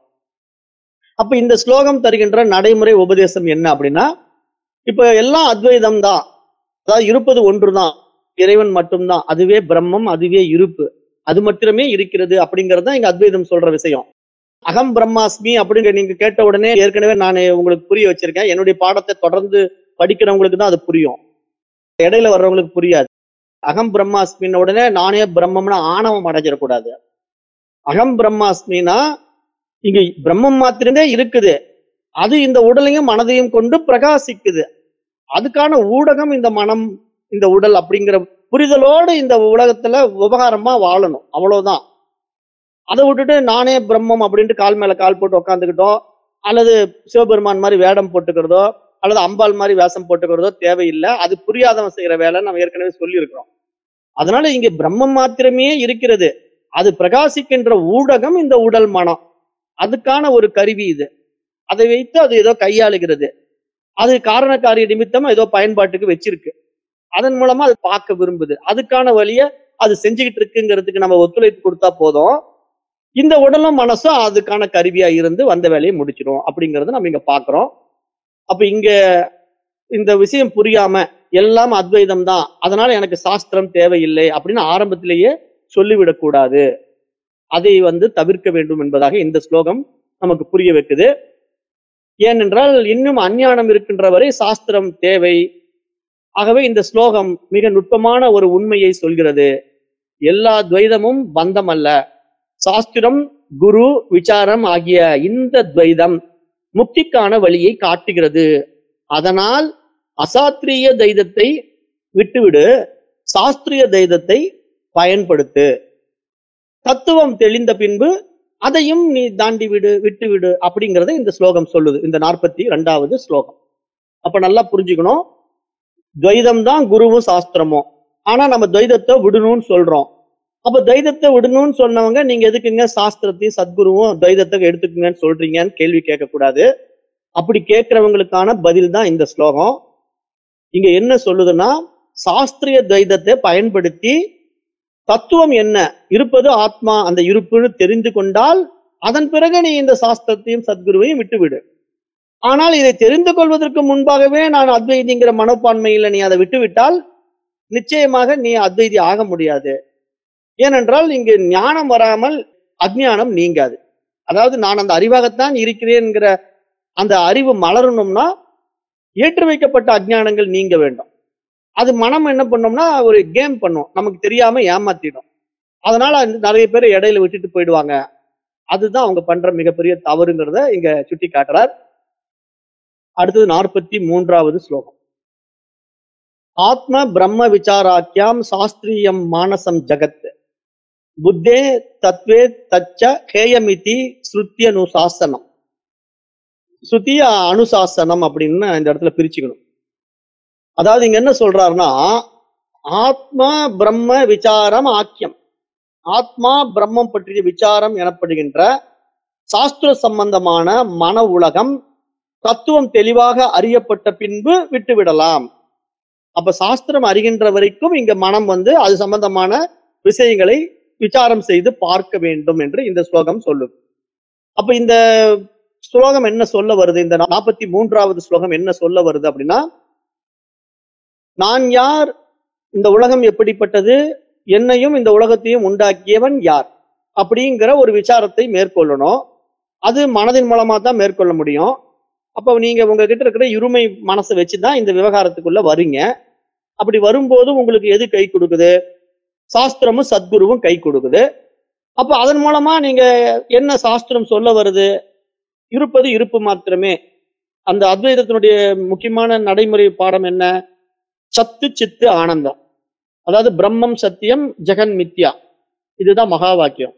அப்ப இந்த ஸ்லோகம் தருகின்ற நடைமுறை உபதேசம் என்ன அப்படின்னா இப்ப எல்லாம் அத்வைதம் தான் அதாவது இருப்பது ஒன்றுதான் இறைவன் மட்டும்தான் அதுவே பிரம்மம் அதுவே இருப்பு அது மட்டுமே இருக்கிறது அப்படிங்கிறது தான் இங்க அத்வைதம் சொல்ற விஷயம் அகம் பிரம்மாஸ்மி அப்படிங்கிற நீங்க கேட்ட உடனே ஏற்கனவே நான் உங்களுக்கு புரிய வச்சிருக்கேன் என்னுடைய பாடத்தை தொடர்ந்து படிக்கிறவங்களுக்கு தான் அது புரியும் இடையில வர்றவங்களுக்கு புரியாது அகம் பிரம்மாஸ்மின் உடனே நானே பிரம்மம்னா ஆணவம் அடைஞ்சிடக்கூடாது அகம் பிரம்மாஸ்மினா இங்க பிரம்மம் மாத்திரமே இருக்குது அது இந்த உடலையும் மனதையும் கொண்டு பிரகாசிக்குது அதுக்கான ஊடகம் இந்த மனம் இந்த உடல் அப்படிங்கிற புரிதலோடு இந்த உலகத்துல உபகாரமா வாழணும் அவ்வளவுதான் அதை விட்டுட்டு நானே பிரம்மம் அப்படின்ட்டு கால் மேல கால் போட்டு உக்காந்துக்கிட்டோம் அல்லது சிவபெருமான் மாதிரி வேடம் போட்டுக்கிறதோ அல்லது அம்பாள் மாதிரி வேஷம் போட்டுக்கிறதோ தேவையில்லை அது புரியாதவன் செய்யற வேலை நம்ம ஏற்கனவே சொல்லியிருக்கிறோம் அதனால இங்க பிரம்மம் மாத்திரமே இருக்கிறது அது பிரகாசிக்கின்ற ஊடகம் இந்த உடல் மனம் அதுக்கான ஒரு கருவி இது அதை வைத்து அது ஏதோ கையாளுகிறது அது காரண காரிய நிமித்தமா ஏதோ பயன்பாட்டுக்கு வச்சிருக்கு அதன் மூலமா அது பார்க்க விரும்புது அதுக்கான வழிய அது செஞ்சுக்கிட்டு இருக்குங்கிறதுக்கு நம்ம ஒத்துழைப்பு கொடுத்தா போதும் இந்த உடலும் மனசும் அதுக்கான கருவியா இருந்து வந்த வேலையை முடிச்சிடும் அப்படிங்கறத நம்ம இங்க பாக்குறோம் அப்ப இங்க இந்த விஷயம் புரியாம எல்லாம் அத்வைதம் தான் அதனால எனக்கு சாஸ்திரம் தேவையில்லை அப்படின்னு ஆரம்பத்திலேயே சொல்லிவிடக்கூடாது அதை வந்து தவிர்க்க வேண்டும் என்பதாக இந்த ஸ்லோகம் நமக்கு புரிய வைக்குது ஏனென்றால் இன்னும் அஞ்ஞானம் இருக்கின்ற வரை சாஸ்திரம் தேவை ஆகவே இந்த ஸ்லோகம் மிக நுட்பமான ஒரு உண்மையை சொல்கிறது எல்லா துவைதமும் பந்தம் அல்ல சாஸ்திரம் குரு விசாரம் ஆகிய இந்த துவைதம் முக்திக்கான வழியை காட்டுகிறது அதனால் அசாத்திரிய தைதத்தை விட்டுவிடு சாஸ்திரிய தைதத்தை பயன்படுத்து தத்துவம் தெளிந்த பின்பு அதையும் நீ தாண்டி விடு விட்டு விடு அப்படிங்கறத இந்த ஸ்லோகம் சொல்லுது இந்த நாற்பத்தி ரெண்டாவது ஸ்லோகம் அப்ப நல்லா புரிஞ்சுக்கணும் துவைதம் தான் குருவும் சாஸ்திரமும் ஆனா நம்ம துவைதத்தை விடணும்னு சொல்றோம் அப்ப துவைதத்தை விடணும்னு சொன்னவங்க நீங்க எதுக்குங்க சாஸ்திரத்தையும் சத்குருவும் துவைதத்தை எடுத்துக்குங்கன்னு சொல்றீங்கன்னு கேள்வி கேட்கக்கூடாது அப்படி கேட்கிறவங்களுக்கான பதில் தான் இந்த ஸ்லோகம் இங்க என்ன சொல்லுதுன்னா சாஸ்திரிய துவைதத்தை பயன்படுத்தி தத்துவம் என்ன இருப்பது ஆத்மா அந்த இருப்புன்னு தெரிந்து கொண்டால் அதன் பிறகு நீ இந்த சாஸ்திரத்தையும் சத்குருவையும் விட்டுவிடு ஆனால் இதை தெரிந்து கொள்வதற்கு முன்பாகவே நான் அத்வைதிங்கிற மனப்பான்மையில நீ அதை விட்டுவிட்டால் நிச்சயமாக நீ அத்வைதி ஆக முடியாது ஏனென்றால் இங்கு ஞானம் வராமல் அஜ்ஞானம் நீங்காது அதாவது நான் அந்த அறிவாகத்தான் இருக்கிறேன்கிற அந்த அறிவு மலரணும்னா ஏற்றி வைக்கப்பட்ட அஜ்ஞானங்கள் நீங்க வேண்டும் அது மனம் என்ன பண்ணோம்னா ஒரு கேம் பண்ணும் நமக்கு தெரியாம ஏமாத்திடும் அதனால வந்து நிறைய பேர் இடையில விட்டுட்டு போயிடுவாங்க அதுதான் அவங்க பண்ற மிகப்பெரிய தவறுங்கிறத இங்க சுட்டி காட்டுறார் அடுத்தது நாற்பத்தி மூன்றாவது ஸ்லோகம் ஆத்ம பிரம்ம விசாராக்கியாம் சாஸ்திரியம் மானசம் ஜகத் புத்தே தத்வே தச்ச ஹேயமிதி ஸ்ருத்திய அனுசாசனம் ஸ்ருதிய அனுசாசனம் அப்படின்னு இந்த இடத்துல பிரிச்சுக்கணும் அதாவது இங்க என்ன சொல்றாருன்னா ஆத்ம பிரம்ம விசாரம் ஆக்கியம் ஆத்மா பிரம்மம் பற்றிய விசாரம் எனப்படுகின்ற சாஸ்திர சம்பந்தமான மன உலகம் தத்துவம் தெளிவாக அறியப்பட்ட பின்பு விட்டுவிடலாம் அப்ப சாஸ்திரம் அறிகின்ற வரைக்கும் இங்க மனம் வந்து அது சம்பந்தமான விஷயங்களை விசாரம் செய்து பார்க்க வேண்டும் என்று இந்த ஸ்லோகம் சொல்லுது அப்ப இந்த ஸ்லோகம் என்ன சொல்ல வருது இந்த நாற்பத்தி மூன்றாவது ஸ்லோகம் என்ன சொல்ல வருது அப்படின்னா நான் யார் இந்த உலகம் எப்படிப்பட்டது என்னையும் இந்த உலகத்தையும் உண்டாக்கியவன் யார் அப்படிங்கிற ஒரு விசாரத்தை மேற்கொள்ளணும் அது மனதின் மூலமா தான் மேற்கொள்ள முடியும் அப்போ நீங்க உங்ககிட்ட இருக்கிற இருமை மனசை வச்சுதான் இந்த விவகாரத்துக்குள்ள வரீங்க அப்படி வரும்போது உங்களுக்கு எது கை கொடுக்குது சாஸ்திரமும் சத்குருவும் கை கொடுக்குது அப்ப அதன் மூலமா நீங்க என்ன சாஸ்திரம் சொல்ல வருது இருப்பது இருப்பு மாத்திரமே அந்த அத்வைதத்தினுடைய முக்கியமான நடைமுறை பாடம் என்ன சத்து சித்து ஆனந்தம் அதாவது பிரம்மம் சத்தியம் ஜெகன் மித்யா இதுதான் மகா வாக்கியம்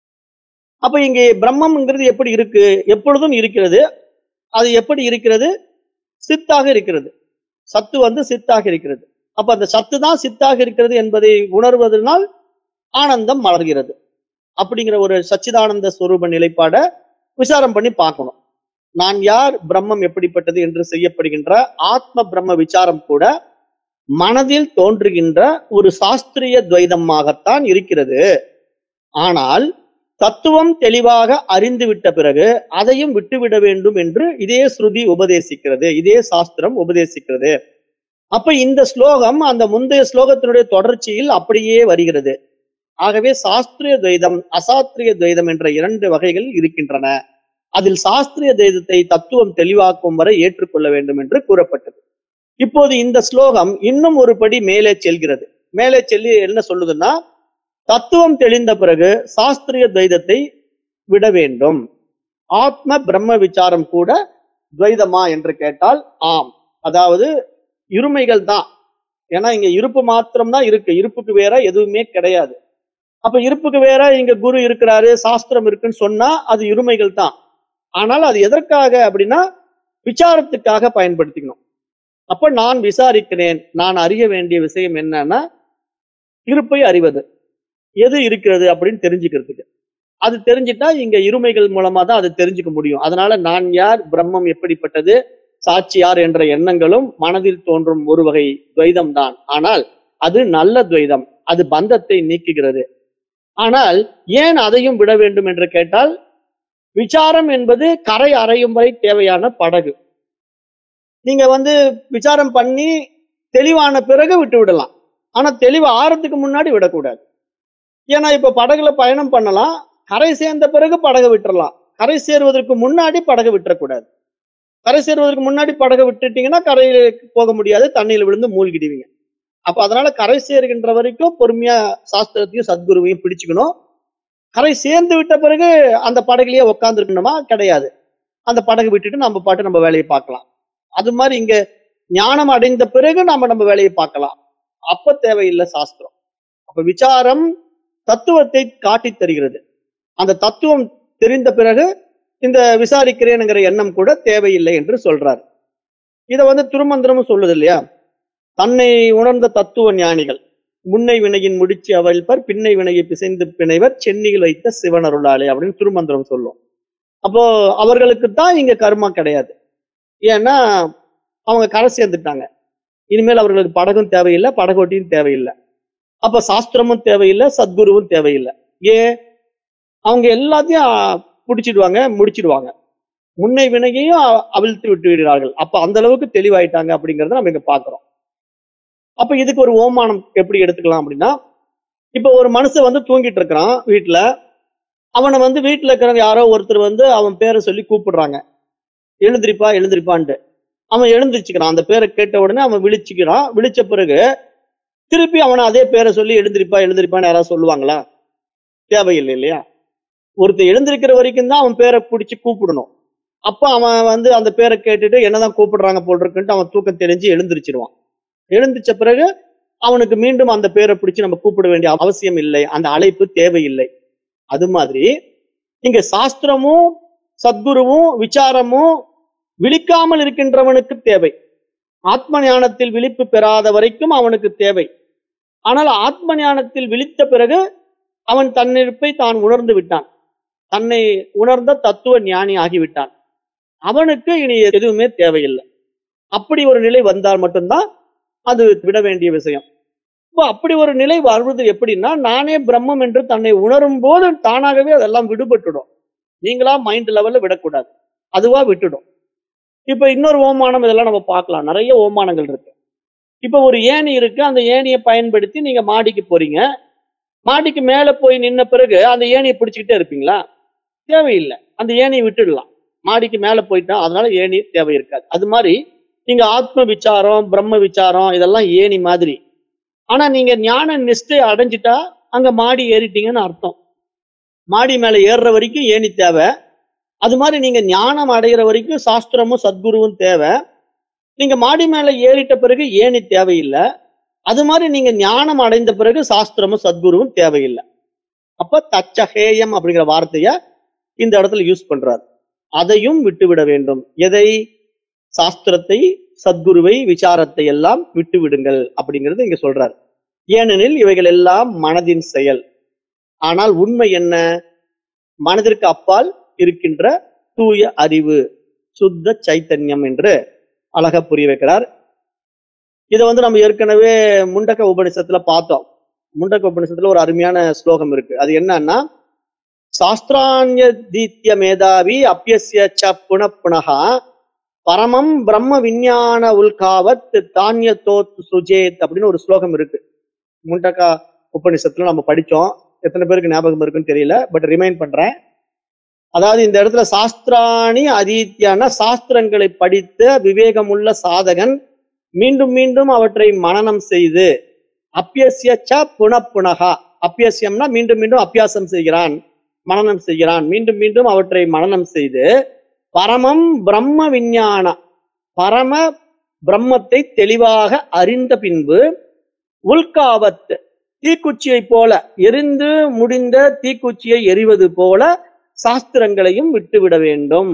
அப்ப இங்கே பிரம்மம்ங்கிறது எப்படி இருக்கு எப்பொழுதும் இருக்கிறது அது எப்படி இருக்கிறது சித்தாக இருக்கிறது சத்து வந்து சித்தாக இருக்கிறது அப்ப அந்த சத்து தான் சித்தாக இருக்கிறது என்பதை உணர்வதனால் ஆனந்தம் மலர்கிறது அப்படிங்கிற ஒரு சச்சிதானந்த ஸ்வரூப நிலைப்பாட விசாரம் பண்ணி பார்க்கணும் நான் யார் பிரம்மம் எப்படிப்பட்டது என்று செய்யப்படுகின்ற ஆத்ம பிரம்ம விசாரம் கூட மனதில் தோன்றுகின்ற ஒரு சாஸ்திரிய துவைதமாகத்தான் இருக்கிறது ஆனால் தத்துவம் தெளிவாக அறிந்துவிட்ட பிறகு அதையும் விட்டுவிட வேண்டும் என்று இதே ஸ்ருதி உபதேசிக்கிறது இதே சாஸ்திரம் உபதேசிக்கிறது அப்ப இந்த ஸ்லோகம் அந்த முந்தைய ஸ்லோகத்தினுடைய தொடர்ச்சியில் அப்படியே வருகிறது ஆகவே சாஸ்திரிய துவைதம் அசாஸ்திரிய துவைதம் என்ற இரண்டு வகைகள் இருக்கின்றன அதில் சாஸ்திரிய துவைதத்தை தத்துவம் தெளிவாக்கும் வரை ஏற்றுக்கொள்ள வேண்டும் என்று கூறப்பட்டது இப்போது இந்த ஸ்லோகம் இன்னும் ஒரு படி மேலே செல்கிறது மேலே செல்லி என்ன சொல்லுதுன்னா தத்துவம் தெளிந்த பிறகு சாஸ்திரிய துவைதத்தை விட வேண்டும் ஆத்ம பிரம்ம விசாரம் கூட துவைதமா என்று கேட்டால் ஆம் அதாவது இருமைகள் தான் ஏன்னா இங்க இருப்பு மாத்திரம் தான் இருக்கு இருப்புக்கு வேற எதுவுமே கிடையாது அப்ப இருப்புக்கு வேற இங்க குரு இருக்கிறாரு சாஸ்திரம் இருக்குன்னு சொன்னா அது இருமைகள் தான் ஆனால் அது எதற்காக அப்படின்னா விசாரத்துக்காக பயன்படுத்திக்கணும் அப்ப நான் விசாரிக்கிறேன் நான் அறிய வேண்டிய விஷயம் என்னன்னா இருப்பை அறிவது எது இருக்கிறது அப்படின்னு தெரிஞ்சுக்கிறதுக்கு அது தெரிஞ்சிட்டா இங்க இருமைகள் மூலமா தான் அது தெரிஞ்சுக்க முடியும் அதனால நான் யார் பிரம்மம் எப்படிப்பட்டது சாட்சியார் என்ற எண்ணங்களும் மனதில் தோன்றும் ஒரு வகை துவைதம் தான் ஆனால் அது நல்ல துவைதம் அது பந்தத்தை நீக்குகிறது ஆனால் ஏன் அதையும் விட வேண்டும் என்று கேட்டால் விசாரம் என்பது கரை அறையும் வரை தேவையான படகு நீங்க வந்து விசாரம் பண்ணி தெளிவான பிறகு விட்டு விடலாம் ஆனா தெளிவு ஆறதுக்கு முன்னாடி விடக்கூடாது ஏன்னா இப்ப படகுல பயணம் பண்ணலாம் கரை சேர்ந்த பிறகு படகு விட்டுறலாம் கரை சேருவதற்கு முன்னாடி படகு விட்டுறக்கூடாது கரை சேருவதற்கு முன்னாடி படகு விட்டுட்டீங்கன்னா கரையில போக முடியாது தண்ணியில விழுந்து மூழ்கிடுவீங்க அப்ப அதனால கரை சேருகின்ற வரைக்கும் பொறுமையா சாஸ்திரத்தையும் சத்குருவையும் பிடிச்சுக்கணும் கரை சேர்ந்து விட்ட பிறகு அந்த படகுலயே உட்காந்துருக்கணுமா கிடையாது அந்த படகு விட்டுட்டு நம்ம பாட்டு நம்ம வேலையை பார்க்கலாம் அது மாதிரி இங்க ஞானம் அடைந்த பிறகு நாம நம்ம வேலையை பார்க்கலாம் அப்ப தேவையில்லை சாஸ்திரம் அப்ப விசாரம் தத்துவத்தை காட்டித் தருகிறது அந்த தத்துவம் தெரிந்த பிறகு இந்த விசாரிக்கிறேனுங்கிற எண்ணம் கூட தேவையில்லை என்று சொல்றார் இத வந்து திருமந்திரமும் சொல்லுது இல்லையா தன்னை உணர்ந்த தத்துவ ஞானிகள் முன்னை வினையின் முடிச்சு அவழ்பர் பின்னை வினையை பிசைந்து பிணைவர் சென்னியில் வைத்த சிவனருளாளே அப்படின்னு திருமந்திரம் சொல்லும் அப்போ அவர்களுக்கு தான் இங்க கர்மா கிடையாது ஏன்னா அவங்க கரை சேர்ந்துட்டாங்க இனிமேல் அவர்களுக்கு படகும் தேவையில்லை படகோட்டியும் தேவையில்லை அப்ப சாஸ்திரமும் தேவையில்லை சத்குருவும் தேவையில்லை ஏன் அவங்க எல்லாத்தையும் பிடிச்சிடுவாங்க முடிச்சிடுவாங்க முன்னை வினையையும் அ- அவிழ்த்து விட்டு விடுகிறார்கள் அப்ப அந்த அளவுக்கு தெளிவாயிட்டாங்க அப்படிங்கறத நம்ம இங்க பாக்குறோம் அப்ப இதுக்கு ஒரு ஓமானம் எப்படி எடுத்துக்கலாம் அப்படின்னா இப்ப ஒரு மனுஷன் வந்து தூங்கிட்டு இருக்கிறான் வீட்டுல அவனை வந்து வீட்டுல இருக்கிறவங்க யாரோ ஒருத்தர் வந்து அவன் பேரை சொல்லி கூப்பிடுறாங்க எழுந்திரிப்பா எழுந்திரிப்பான்ட்டு அவன் எழுந்திருச்சுக்கிறான் அந்த பேரை கேட்ட உடனே அவன் விழிச்சுக்கிறான் விழிச்ச பிறகு திருப்பி அவனை அதே பேரை சொல்லி எழுந்திருப்பா எழுந்திருப்பான்னு யாராவது சொல்லுவாங்களா தேவையில்லை இல்லையா ஒருத்தர் எழுந்திருக்கிற வரைக்கும் தான் அவன் பேரை பிடிச்சி கூப்பிடணும் அப்ப அவன் வந்து அந்த பேரை கேட்டுட்டு என்னதான் கூப்பிடுறாங்க போல் இருக்குன்ட்டு அவன் தூக்கம் தெரிஞ்சு எழுந்திருச்சிருவான் எழுந்திருச்ச பிறகு அவனுக்கு மீண்டும் அந்த பேரை பிடிச்சு நம்ம கூப்பிட வேண்டிய அவசியம் இல்லை அந்த அழைப்பு தேவையில்லை அது மாதிரி இங்க சாஸ்திரமும் சத்குருவும் விசாரமும் விழிக்காமல் இருக்கின்றவனுக்கு தேவை ஆத்ம ஞானத்தில் விழிப்பு பெறாத வரைக்கும் அவனுக்கு தேவை ஆனால் ஆத்ம ஞானத்தில் விழித்த பிறகு அவன் தன்னிருப்பை தான் உணர்ந்து விட்டான் தன்னை உணர்ந்த தத்துவ ஞானி ஆகிவிட்டான் அவனுக்கு இனி எதுவுமே தேவையில்லை அப்படி ஒரு நிலை வந்தால் மட்டும்தான் அது விட வேண்டிய விஷயம் இப்போ அப்படி ஒரு நிலை வருவது எப்படின்னா நானே பிரம்மம் என்று தன்னை உணரும் போது தானாகவே அதெல்லாம் விடுபட்டுடும் நீங்களா மைண்ட் லெவல்ல விடக்கூடாது அதுவா விட்டுடும் இப்ப இன்னொரு ஓமானம் இதெல்லாம் நம்ம பார்க்கலாம் நிறைய ஓமானங்கள் இருக்கு இப்ப ஒரு ஏணி இருக்கு அந்த ஏணியை பயன்படுத்தி நீங்க மாடிக்கு போறீங்க மாடிக்கு மேல போய் நின்ன பிறகு அந்த ஏணியை பிடிச்சிக்கிட்டே இருப்பீங்களா தேவையில்லை அந்த ஏணியை விட்டுடலாம் மாடிக்கு மேல போயிட்டா அதனால ஏணி தேவை இருக்காது அது மாதிரி நீங்க ஆத்ம விசாரம் பிரம்ம விசாரம் இதெல்லாம் ஏணி மாதிரி ஆனா நீங்க ஞான நிஷ்டை அடைஞ்சிட்டா அங்க மாடி ஏறிட்டீங்கன்னு அர்த்தம் மாடி மேல ஏறுற வரைக்கும் ஏணி தேவை அது மாதிரி நீங்க ஞானம் அடைகிற வரைக்கும் சாஸ்திரமும் சத்குருவும் தேவை நீங்க மாடி மேல ஏறிட்ட பிறகு ஏணி தேவையில்லை அது மாதிரி நீங்க ஞானம் அடைந்த பிறகு சாஸ்திரமும் சத்குருவும் தேவையில்லை அப்ப தச்சகேயம் அப்படிங்கிற வார்த்தைய இந்த இடத்துல யூஸ் பண்றாரு அதையும் விட்டுவிட வேண்டும் எதை சாஸ்திரத்தை சத்குருவை விசாரத்தை எல்லாம் விட்டு விடுங்கள் அப்படிங்கிறது இங்க சொல்றார் ஏனெனில் இவைகள் எல்லாம் மனதின் செயல் ஆனால் உண்மை என்ன மனதிற்கு அப்பால் இருக்கின்ற தூய அறிவு சுத்த சைத்தன்யம் என்று அழகா புரிய வைக்கிறார் இதை வந்து நம்ம ஏற்கனவே முண்டக்க உபனிஷத்துல பார்த்தோம் முண்டக்க உபனிஷத்துல ஒரு அருமையான ஸ்லோகம் இருக்கு அது என்னன்னா சாஸ்திரான்ய தீத்திய மேதாவி அப்பியசிய ச புனப்புனகா பரமம் பிரம்ம விஞ்ஞான உல்காவத் தானிய தோத் சுஜேத் அப்படின்னு ஒரு ஸ்லோகம் இருக்கு முண்டக்கா உபனிஷத்துல நம்ம படிச்சோம் எத்தனை பேருக்கு ஞாபகம் இருக்குன்னு தெரியல பட் ரிமைண்ட் பண்றேன் அதாவது இந்த இடத்துல சாஸ்திராணி அதீத்தியான சாஸ்திரங்களை படித்த விவேகமுள்ள சாதகன் மீண்டும் மீண்டும் அவற்றை மனனம் செய்து அப்பியசிய ச புனப்புனகா அப்பியசியம்னா மீண்டும் மீண்டும் அப்பியாசம் செய்கிறான் மனனம் செய்கிறான் மீண்டும் மீண்டும் அவற்றை மனனம் செய்து பரமம் பிரம்ம விஞ்ஞான பரம பிரம்மத்தை தெளிவாக அறிந்த பின்பு உல்காவத் தீக்குச்சியை போல எரிந்து முடிந்த தீக்குச்சியை எரிவது போல சாஸ்திரங்களையும் விட்டுவிட வேண்டும்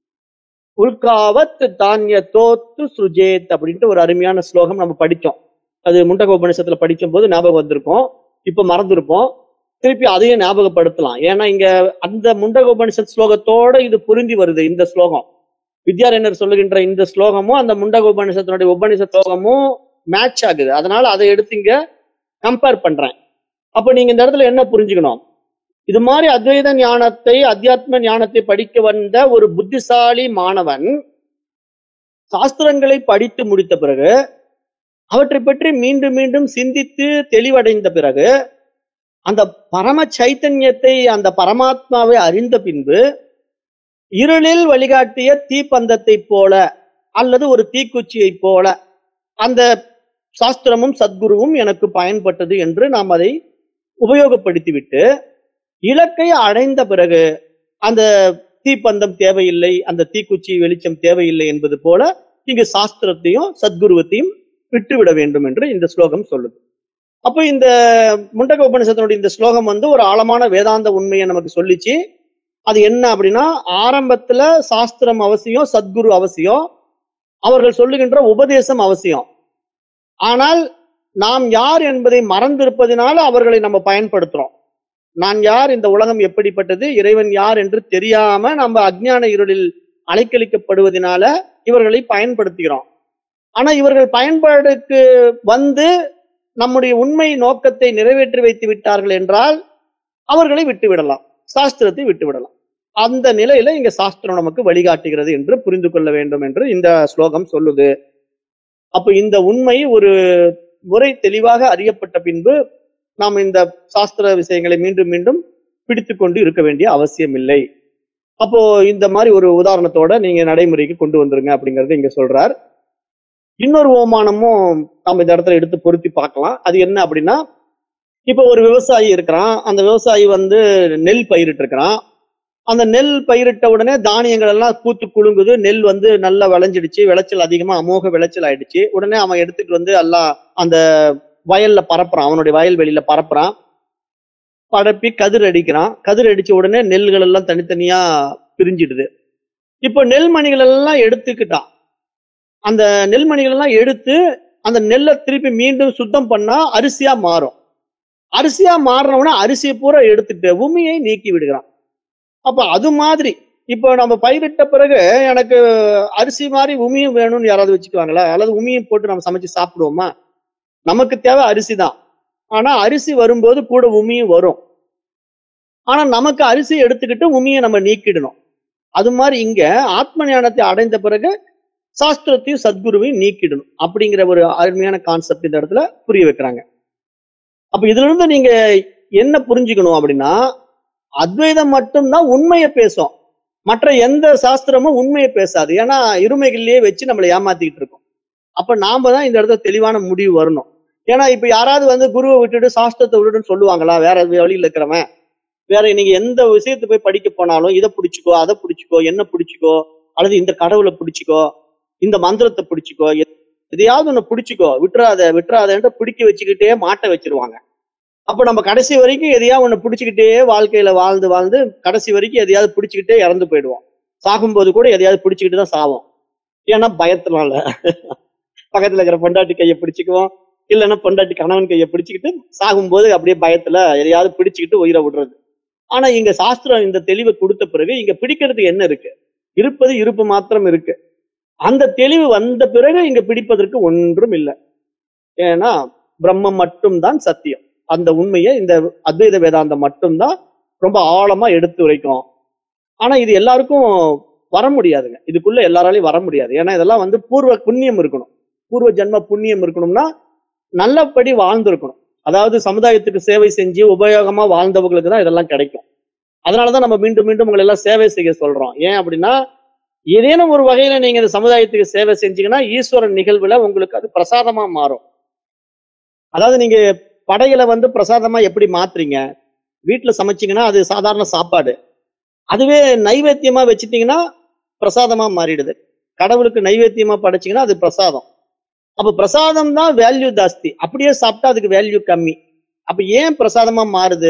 உல்காவத் தானிய தோத்து சுஜேத் அப்படின்ட்டு ஒரு அருமையான ஸ்லோகம் நம்ம படிச்சோம் அது முண்டக உபநிஷத்துல படிக்கும் போது ஞாபகம் வந்திருக்கும் இப்ப மறந்துருப்போம் திருப்பி அதையும் ஞாபகப்படுத்தலாம் ஏன்னா இங்க அந்த முண்டக உபனிஷத் ஸ்லோகத்தோட இது பொருந்தி வருது இந்த ஸ்லோகம் வித்யாரண்யர் சொல்லுகின்ற இந்த ஸ்லோகமும் அந்த முண்டக உபனிஷத்தினுடைய உபனிஷத் ஸ்லோகமும் மேட்ச் ஆகுது அதனால அதை எடுத்து இங்க கம்பேர் பண்றேன் அப்ப நீங்க இந்த இடத்துல என்ன புரிஞ்சுக்கணும் இது மாதிரி அத்வைத ஞானத்தை அத்தியாத்ம ஞானத்தை படிக்க வந்த ஒரு புத்திசாலி மாணவன் சாஸ்திரங்களை படித்து முடித்த பிறகு அவற்றை பற்றி மீண்டும் மீண்டும் சிந்தித்து தெளிவடைந்த பிறகு அந்த பரம சைத்தன்யத்தை அந்த பரமாத்மாவை அறிந்த பின்பு இருளில் வழிகாட்டிய தீப்பந்தத்தை போல அல்லது ஒரு தீக்குச்சியை போல அந்த சாஸ்திரமும் சத்குருவும் எனக்கு பயன்பட்டது என்று நாம் அதை உபயோகப்படுத்திவிட்டு இலக்கை அடைந்த பிறகு அந்த தீப்பந்தம் தேவையில்லை அந்த தீக்குச்சி வெளிச்சம் தேவையில்லை என்பது போல இங்கு சாஸ்திரத்தையும் சத்குருவத்தையும் விட்டுவிட வேண்டும் என்று இந்த ஸ்லோகம் சொல்லுது அப்போ இந்த முண்டக உபனிஷத்தினுடைய இந்த ஸ்லோகம் வந்து ஒரு ஆழமான வேதாந்த உண்மையை நமக்கு சொல்லிச்சு அது என்ன அப்படின்னா ஆரம்பத்துல சாஸ்திரம் அவசியம் சத்குரு அவசியம் அவர்கள் சொல்லுகின்ற உபதேசம் அவசியம் ஆனால் நாம் யார் என்பதை மறந்திருப்பதினால அவர்களை நம்ம பயன்படுத்துறோம் நான் யார் இந்த உலகம் எப்படிப்பட்டது இறைவன் யார் என்று தெரியாம நம்ம அஜ்ஞான இருளில் அலைக்கழிக்கப்படுவதனால இவர்களை பயன்படுத்துகிறோம் ஆனா இவர்கள் பயன்பாடுக்கு வந்து நம்முடைய உண்மை நோக்கத்தை நிறைவேற்றி வைத்து விட்டார்கள் என்றால் அவர்களை விட்டு விடலாம் சாஸ்திரத்தை விட்டு விடலாம் அந்த நிலையில இங்க சாஸ்திரம் நமக்கு வழிகாட்டுகிறது என்று புரிந்து கொள்ள வேண்டும் என்று இந்த ஸ்லோகம் சொல்லுது அப்ப இந்த உண்மை ஒரு முறை தெளிவாக அறியப்பட்ட பின்பு நாம் இந்த சாஸ்திர விஷயங்களை மீண்டும் மீண்டும் பிடித்து கொண்டு இருக்க வேண்டிய அவசியம் இல்லை அப்போ இந்த மாதிரி ஒரு உதாரணத்தோட நீங்க நடைமுறைக்கு கொண்டு வந்துருங்க அப்படிங்கறது இங்க சொல்றார் இன்னொரு ஓமானமும் நம்ம இந்த இடத்துல எடுத்து பொருத்தி பார்க்கலாம் அது என்ன அப்படின்னா இப்ப ஒரு விவசாயி இருக்கிறான் அந்த விவசாயி வந்து நெல் பயிரிட்டு இருக்கிறான் அந்த நெல் பயிரிட்ட உடனே தானியங்கள் எல்லாம் பூத்து குலுங்குது நெல் வந்து நல்லா விளைஞ்சிடுச்சு விளைச்சல் அதிகமா அமோக விளைச்சல் ஆயிடுச்சு உடனே அவன் எடுத்துட்டு வந்து எல்லாம் அந்த வயல்ல பரப்புறான் அவனுடைய வயல்வெளியில பரப்புறான் பரப்பி கதிர் அடிக்கிறான் கதிர் அடிச்ச உடனே நெல்கள் எல்லாம் தனித்தனியா பிரிஞ்சிடுது இப்போ நெல்மணிகள் எல்லாம் எடுத்துக்கிட்டான் அந்த நெல்மணிகள் எல்லாம் எடுத்து அந்த நெல்லை திருப்பி மீண்டும் சுத்தம் பண்ணா அரிசியா மாறும் அரிசியா மாறினவுடனே அரிசியை பூரா எடுத்துட்டு உமியை நீக்கி விடுகிறான் அப்ப அது மாதிரி இப்போ நம்ம பயிரிட்ட பிறகு எனக்கு அரிசி மாதிரி உமியும் வேணும்னு யாராவது வச்சுக்குவாங்களா அல்லது உமியும் போட்டு நம்ம சமைச்சு சாப்பிடுவோமா நமக்கு தேவை அரிசி தான் ஆனா அரிசி வரும்போது கூட உமியும் வரும் ஆனா நமக்கு அரிசி எடுத்துக்கிட்டு உமியை நம்ம நீக்கிடணும் அது மாதிரி இங்க ஆத்ம ஞானத்தை அடைந்த பிறகு சாஸ்திரத்தையும் சத்குருவையும் நீக்கிடணும் அப்படிங்கிற ஒரு அருமையான கான்செப்ட் இந்த இடத்துல புரிய வைக்கிறாங்க அப்ப இதுல இருந்து நீங்க என்ன புரிஞ்சுக்கணும் அப்படின்னா அத்வைதம் மட்டும்தான் உண்மையை பேசும் மற்ற எந்த சாஸ்திரமும் உண்மையை பேசாது ஏன்னா இருமைகள்லயே வச்சு நம்மளை ஏமாத்திக்கிட்டு இருக்கோம் அப்ப நாம தான் இந்த இடத்துல தெளிவான முடிவு வரணும் ஏன்னா இப்ப யாராவது வந்து குருவை விட்டுட்டு சாஸ்திரத்தை விட்டுட்டுன்னு சொல்லுவாங்களா வேற வழியில் இருக்கிறவன் வேற நீங்க எந்த விஷயத்தை போய் படிக்க போனாலும் இதை பிடிச்சிக்கோ அதை பிடிச்சிக்கோ என்ன பிடிச்சிக்கோ அல்லது இந்த கடவுளை பிடிச்சிக்கோ இந்த மந்திரத்தை பிடிச்சிக்கோ எ- எதையாவது ஒண்ணு பிடிச்சிக்கோ விட்டுறாத விட்டுறாதன்ட்டு பிடிக்க வச்சுக்கிட்டே மாட்ட வச்சிருவாங்க அப்ப நம்ம கடைசி வரைக்கும் எதையாவது ஒண்ணு பிடிச்சிக்கிட்டே வாழ்க்கையில வாழ்ந்து வாழ்ந்து கடைசி வரைக்கும் எதையாவது பிடிச்சிக்கிட்டே இறந்து போயிடுவோம் சாகும்போது கூட எதையாவது பிடிச்சிக்கிட்டு தான் சாவோம் ஏன்னா பயத்தினால பக்கத்துல இருக்கிற பொண்டாட்டி கையை பிடிச்சிக்குவோம் இல்லைன்னா பொண்டாட்டி கணவன் கையை பிடிச்சிக்கிட்டு சாகும்போது அப்படியே பயத்துல எதையாவது பிடிச்சிக்கிட்டு உயிரை விடுறது ஆனா இங்க சாஸ்திரம் இந்த தெளிவை கொடுத்த பிறகு இங்க பிடிக்கிறதுக்கு என்ன இருக்கு இருப்பது இருப்பு மாத்திரம் இருக்கு அந்த தெளிவு வந்த பிறகு இங்க பிடிப்பதற்கு ஒன்றும் இல்லை ஏன்னா பிரம்மம் மட்டும்தான் சத்தியம் அந்த உண்மையை இந்த அத்வைத வேதாந்தம் மட்டும்தான் ரொம்ப ஆழமா எடுத்து உரைக்கும் ஆனா இது எல்லாருக்கும் வர முடியாதுங்க இதுக்குள்ள எல்லாராலையும் வர முடியாது ஏன்னா இதெல்லாம் வந்து பூர்வ புண்ணியம் இருக்கணும் பூர்வ ஜென்ம புண்ணியம் இருக்கணும்னா நல்லபடி வாழ்ந்திருக்கணும் அதாவது சமுதாயத்துக்கு சேவை செஞ்சு உபயோகமா வாழ்ந்தவங்களுக்கு தான் இதெல்லாம் கிடைக்கும் அதனாலதான் நம்ம மீண்டும் மீண்டும் உங்களை எல்லாம் சேவை செய்ய சொல்றோம் ஏன் அப்படின்னா ஏதேனும் ஒரு வகையில நீங்க இந்த சமுதாயத்துக்கு சேவை செஞ்சீங்கன்னா ஈஸ்வரன் நிகழ்வுல உங்களுக்கு அது பிரசாதமா மாறும் அதாவது நீங்க படையில வந்து பிரசாதமா எப்படி மாத்துறீங்க வீட்டுல சமைச்சீங்கன்னா அது சாதாரண சாப்பாடு அதுவே நைவேத்தியமா வச்சுட்டீங்கன்னா பிரசாதமா மாறிடுது கடவுளுக்கு நைவேத்தியமா படைச்சீங்கன்னா அது பிரசாதம் அப்ப பிரசாதம் தான் வேல்யூ ஜாஸ்தி அப்படியே சாப்பிட்டா அதுக்கு வேல்யூ கம்மி அப்ப ஏன் பிரசாதமா மாறுது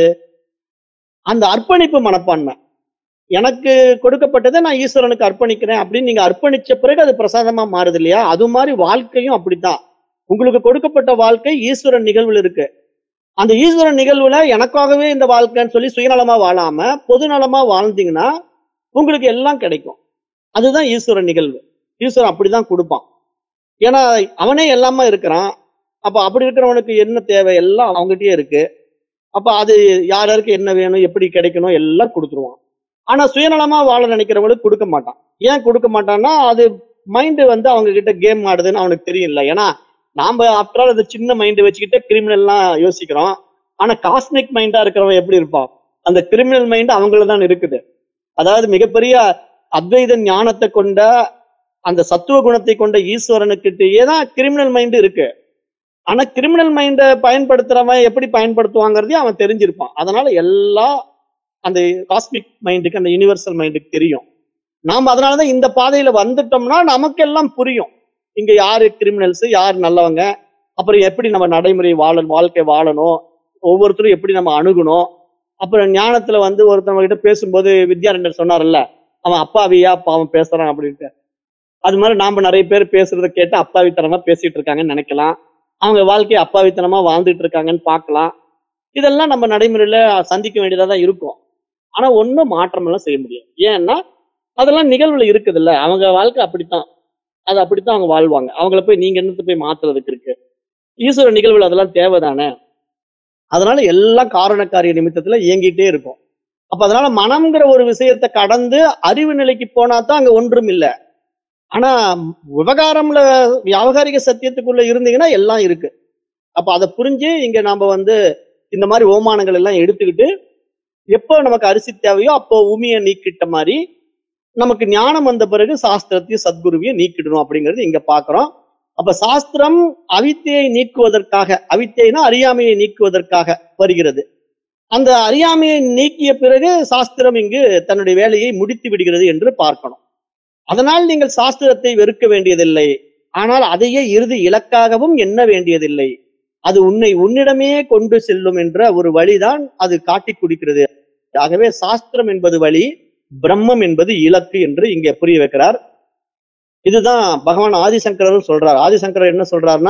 அந்த அர்ப்பணிப்பு மனப்பான்மை எனக்கு கொடுக்கப்பட்டதை நான் ஈஸ்வரனுக்கு அர்ப்பணிக்கிறேன் அப்படின்னு நீங்க அர்ப்பணிச்ச பிறகு அது பிரசாதமா மாறுது இல்லையா அது மாதிரி வாழ்க்கையும் அப்படித்தான் உங்களுக்கு கொடுக்கப்பட்ட வாழ்க்கை ஈஸ்வரன் நிகழ்வுல இருக்கு அந்த ஈஸ்வரன் நிகழ்வுல எனக்காகவே இந்த வாழ்க்கைன்னு சொல்லி சுயநலமா வாழாம பொதுநலமா வாழ்ந்தீங்கன்னா உங்களுக்கு எல்லாம் கிடைக்கும் அதுதான் ஈஸ்வரன் நிகழ்வு ஈஸ்வரன் அப்படிதான் கொடுப்பான் ஏன்னா அவனே எல்லாமே இருக்கிறான் அப்ப அப்படி இருக்கிறவனுக்கு என்ன தேவை எல்லாம் அவங்ககிட்டயே இருக்கு அப்ப அது யார் யாருக்கு என்ன வேணும் எப்படி கிடைக்கணும் எல்லாம் கொடுத்துருவான் ஆனா சுயநலமா வாழ நினைக்கிறவங்களுக்கு கொடுக்க மாட்டான் ஏன் கொடுக்க மாட்டான்னா அது மைண்டு வந்து அவங்க கிட்ட கேம் ஆடுதுன்னு அவனுக்கு தெரியல ஏன்னா நாம ஆஃப்டர் ஆல் அது சின்ன மைண்டு வச்சுக்கிட்டு கிரிமினல்லாம் யோசிக்கிறோம் ஆனா காஸ்மிக் மைண்டா இருக்கிறவன் எப்படி இருப்பான் அந்த கிரிமினல் மைண்ட் அவங்கள தான் இருக்குது அதாவது மிகப்பெரிய அத்வைத ஞானத்தை கொண்ட அந்த சத்துவ குணத்தை கொண்ட ஈஸ்வரனுக்கிட்டயே தான் கிரிமினல் மைண்ட் இருக்கு ஆனா கிரிமினல் மைண்டை பயன்படுத்துறவன் எப்படி பயன்படுத்துவாங்கிறதையும் அவன் தெரிஞ்சிருப்பான் அதனால எல்லா அந்த காஸ்மிக் மைண்டுக்கு அந்த யுனிவர்சல் மைண்டுக்கு தெரியும் நாம் அதனாலதான் இந்த பாதையில வந்துட்டோம்னா நமக்கெல்லாம் புரியும் இங்க யாரு கிரிமினல்ஸ் யார் நல்லவங்க அப்புறம் எப்படி நம்ம நடைமுறை வாழ வாழ்க்கை வாழணும் ஒவ்வொருத்தரும் எப்படி நம்ம அணுகணும் அப்புறம் ஞானத்துல வந்து ஒருத்தவங்க கிட்ட பேசும்போது வித்யாரண்யர் சொன்னார்ல அவன் அப்பாவியா பாவம் பேசுறான் அப்படின்ட்டு அது மாதிரி நாம நிறைய பேர் பேசுறத கேட்டு அப்பாவித்தனமா பேசிட்டு இருக்காங்கன்னு நினைக்கலாம் அவங்க வாழ்க்கையை அப்பாவித்தனமா வாழ்ந்துட்டு இருக்காங்கன்னு பார்க்கலாம் இதெல்லாம் நம்ம நடைமுறையில சந்திக்க வேண்டியதா தான் இருக்கும் ஆனா ஒன்றும் மாற்றம் எல்லாம் செய்ய முடியாது ஏன்னா அதெல்லாம் நிகழ்வுல இருக்குது இல்ல அவங்க வாழ்க்கை அப்படித்தான் அது அப்படித்தான் அவங்க வாழ்வாங்க அவங்கள போய் நீங்க என்னத்தை போய் மாத்துறதுக்கு இருக்கு ஈஸ்வர நிகழ்வுல அதெல்லாம் தேவைதானே அதனால எல்லாம் காரணக்காரிய நிமித்தத்துல இயங்கிட்டே இருக்கும் அப்ப அதனால மனம்ங்கிற ஒரு விஷயத்தை கடந்து அறிவு நிலைக்கு போனா தான் அங்க ஒன்றும் இல்லை ஆனா விவகாரம்ல வியாபகாரிக சத்தியத்துக்குள்ள இருந்தீங்கன்னா எல்லாம் இருக்கு அப்ப அதை புரிஞ்சு இங்க நாம வந்து இந்த மாதிரி ஓமானங்கள் எல்லாம் எடுத்துக்கிட்டு எப்போ நமக்கு அரிசி தேவையோ அப்போ உமியை நீக்கிட்ட மாதிரி நமக்கு ஞானம் வந்த பிறகு சாஸ்திரத்தையும் சத்குருவையும் நீக்கிடணும் அப்படிங்கிறது இங்க பாக்குறோம் அப்ப சாஸ்திரம் அவித்தையை நீக்குவதற்காக அவித்தைனா அறியாமையை நீக்குவதற்காக வருகிறது அந்த அறியாமையை நீக்கிய பிறகு சாஸ்திரம் இங்கு தன்னுடைய வேலையை முடித்து விடுகிறது என்று பார்க்கணும் அதனால் நீங்கள் சாஸ்திரத்தை வெறுக்க வேண்டியதில்லை ஆனால் அதையே இறுதி இலக்காகவும் எண்ண வேண்டியதில்லை அது உன்னை உன்னிடமே கொண்டு செல்லும் என்ற ஒரு வழிதான் அது காட்டி கொடுக்கிறது ஆகவே சாஸ்திரம் என்பது வழி பிரம்மம் என்பது இலக்கு என்று இங்கே புரிய வைக்கிறார் இதுதான் பகவான் ஆதிசங்கரரும் சொல்றார் ஆதிசங்கரர் என்ன சொல்றாருன்னா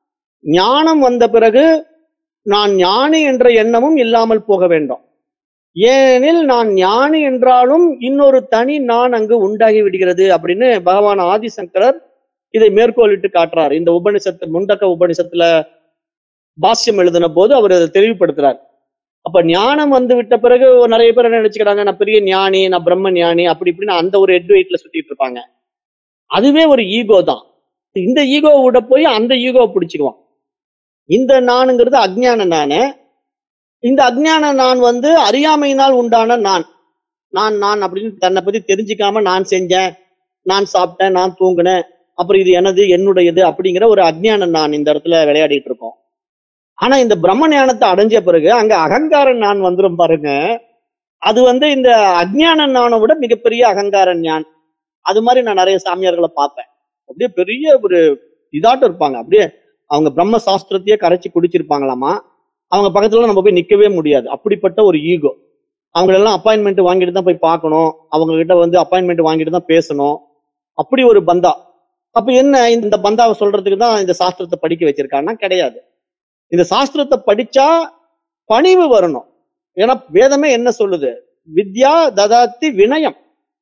ஞானம் வந்த பிறகு நான் ஞானி என்ற எண்ணமும் இல்லாமல் போக வேண்டும் ஏனெனில் நான் ஞானி என்றாலும் இன்னொரு தனி நான் அங்கு உண்டாகி விடுகிறது அப்படின்னு பகவான் ஆதிசங்கரர் இதை மேற்கோளிட்டு காட்டுறார் இந்த உபனிஷத்து முண்டக்க உபனிஷத்துல பாஷ்யம் எழுதின போது அவர் அதை தெளிவுபடுத்துறார் அப்ப ஞானம் வந்து விட்ட பிறகு நிறைய பேர் என்ன நினைச்சுக்கிறாங்க நான் பெரிய ஞானி நான் பிரம்ம ஞானி அப்படி இப்படின்னு அந்த ஒரு ஹெட் வெயிட்ல சுத்திட்டு இருப்பாங்க அதுவே ஒரு ஈகோ தான் இந்த ஈகோ விட போய் அந்த ஈகோவை பிடிச்சுக்குவான் இந்த நானுங்கிறது அஜ்ஞான நானு இந்த அஜ்ஞான நான் வந்து அறியாமையினால் உண்டான நான் நான் நான் அப்படின்னு தன்னை பத்தி தெரிஞ்சுக்காம நான் செஞ்சேன் நான் சாப்பிட்டேன் நான் தூங்கினேன் அப்புறம் இது எனது என்னுடையது அப்படிங்கிற ஒரு அஜ்ஞான நான் இந்த இடத்துல விளையாடிட்டு இருக்கோம் ஆனா இந்த பிரம்ம ஞானத்தை அடைஞ்ச பிறகு அங்க அகங்காரன் நான் வந்துரும் பாருங்க அது வந்து இந்த அஜ்ஞான நானை விட மிகப்பெரிய அகங்காரன் ஞான் அது மாதிரி நான் நிறைய சாமியார்களை பார்ப்பேன் அப்படியே பெரிய ஒரு இதாட்டம் இருப்பாங்க அப்படியே அவங்க பிரம்ம சாஸ்திரத்தையே கரைச்சி குடிச்சிருப்பாங்களாமா அவங்க பக்கத்துல நம்ம போய் நிக்கவே முடியாது அப்படிப்பட்ட ஒரு ஈகோ அவங்களெல்லாம் அப்பாயின்மெண்ட் வாங்கிட்டு தான் போய் பார்க்கணும் அவங்க கிட்ட வந்து அப்பாயின்மெண்ட் வாங்கிட்டு தான் பேசணும் அப்படி ஒரு பந்தா அப்ப என்ன இந்த பந்தாவை சொல்றதுக்கு தான் இந்த சாஸ்திரத்தை படிக்க வச்சிருக்காங்கன்னா கிடையாது இந்த சாஸ்திரத்தை படிச்சா பணிவு வரணும் ஏன்னா வேதமே என்ன சொல்லுது வித்யா ததாத்தி வினயம்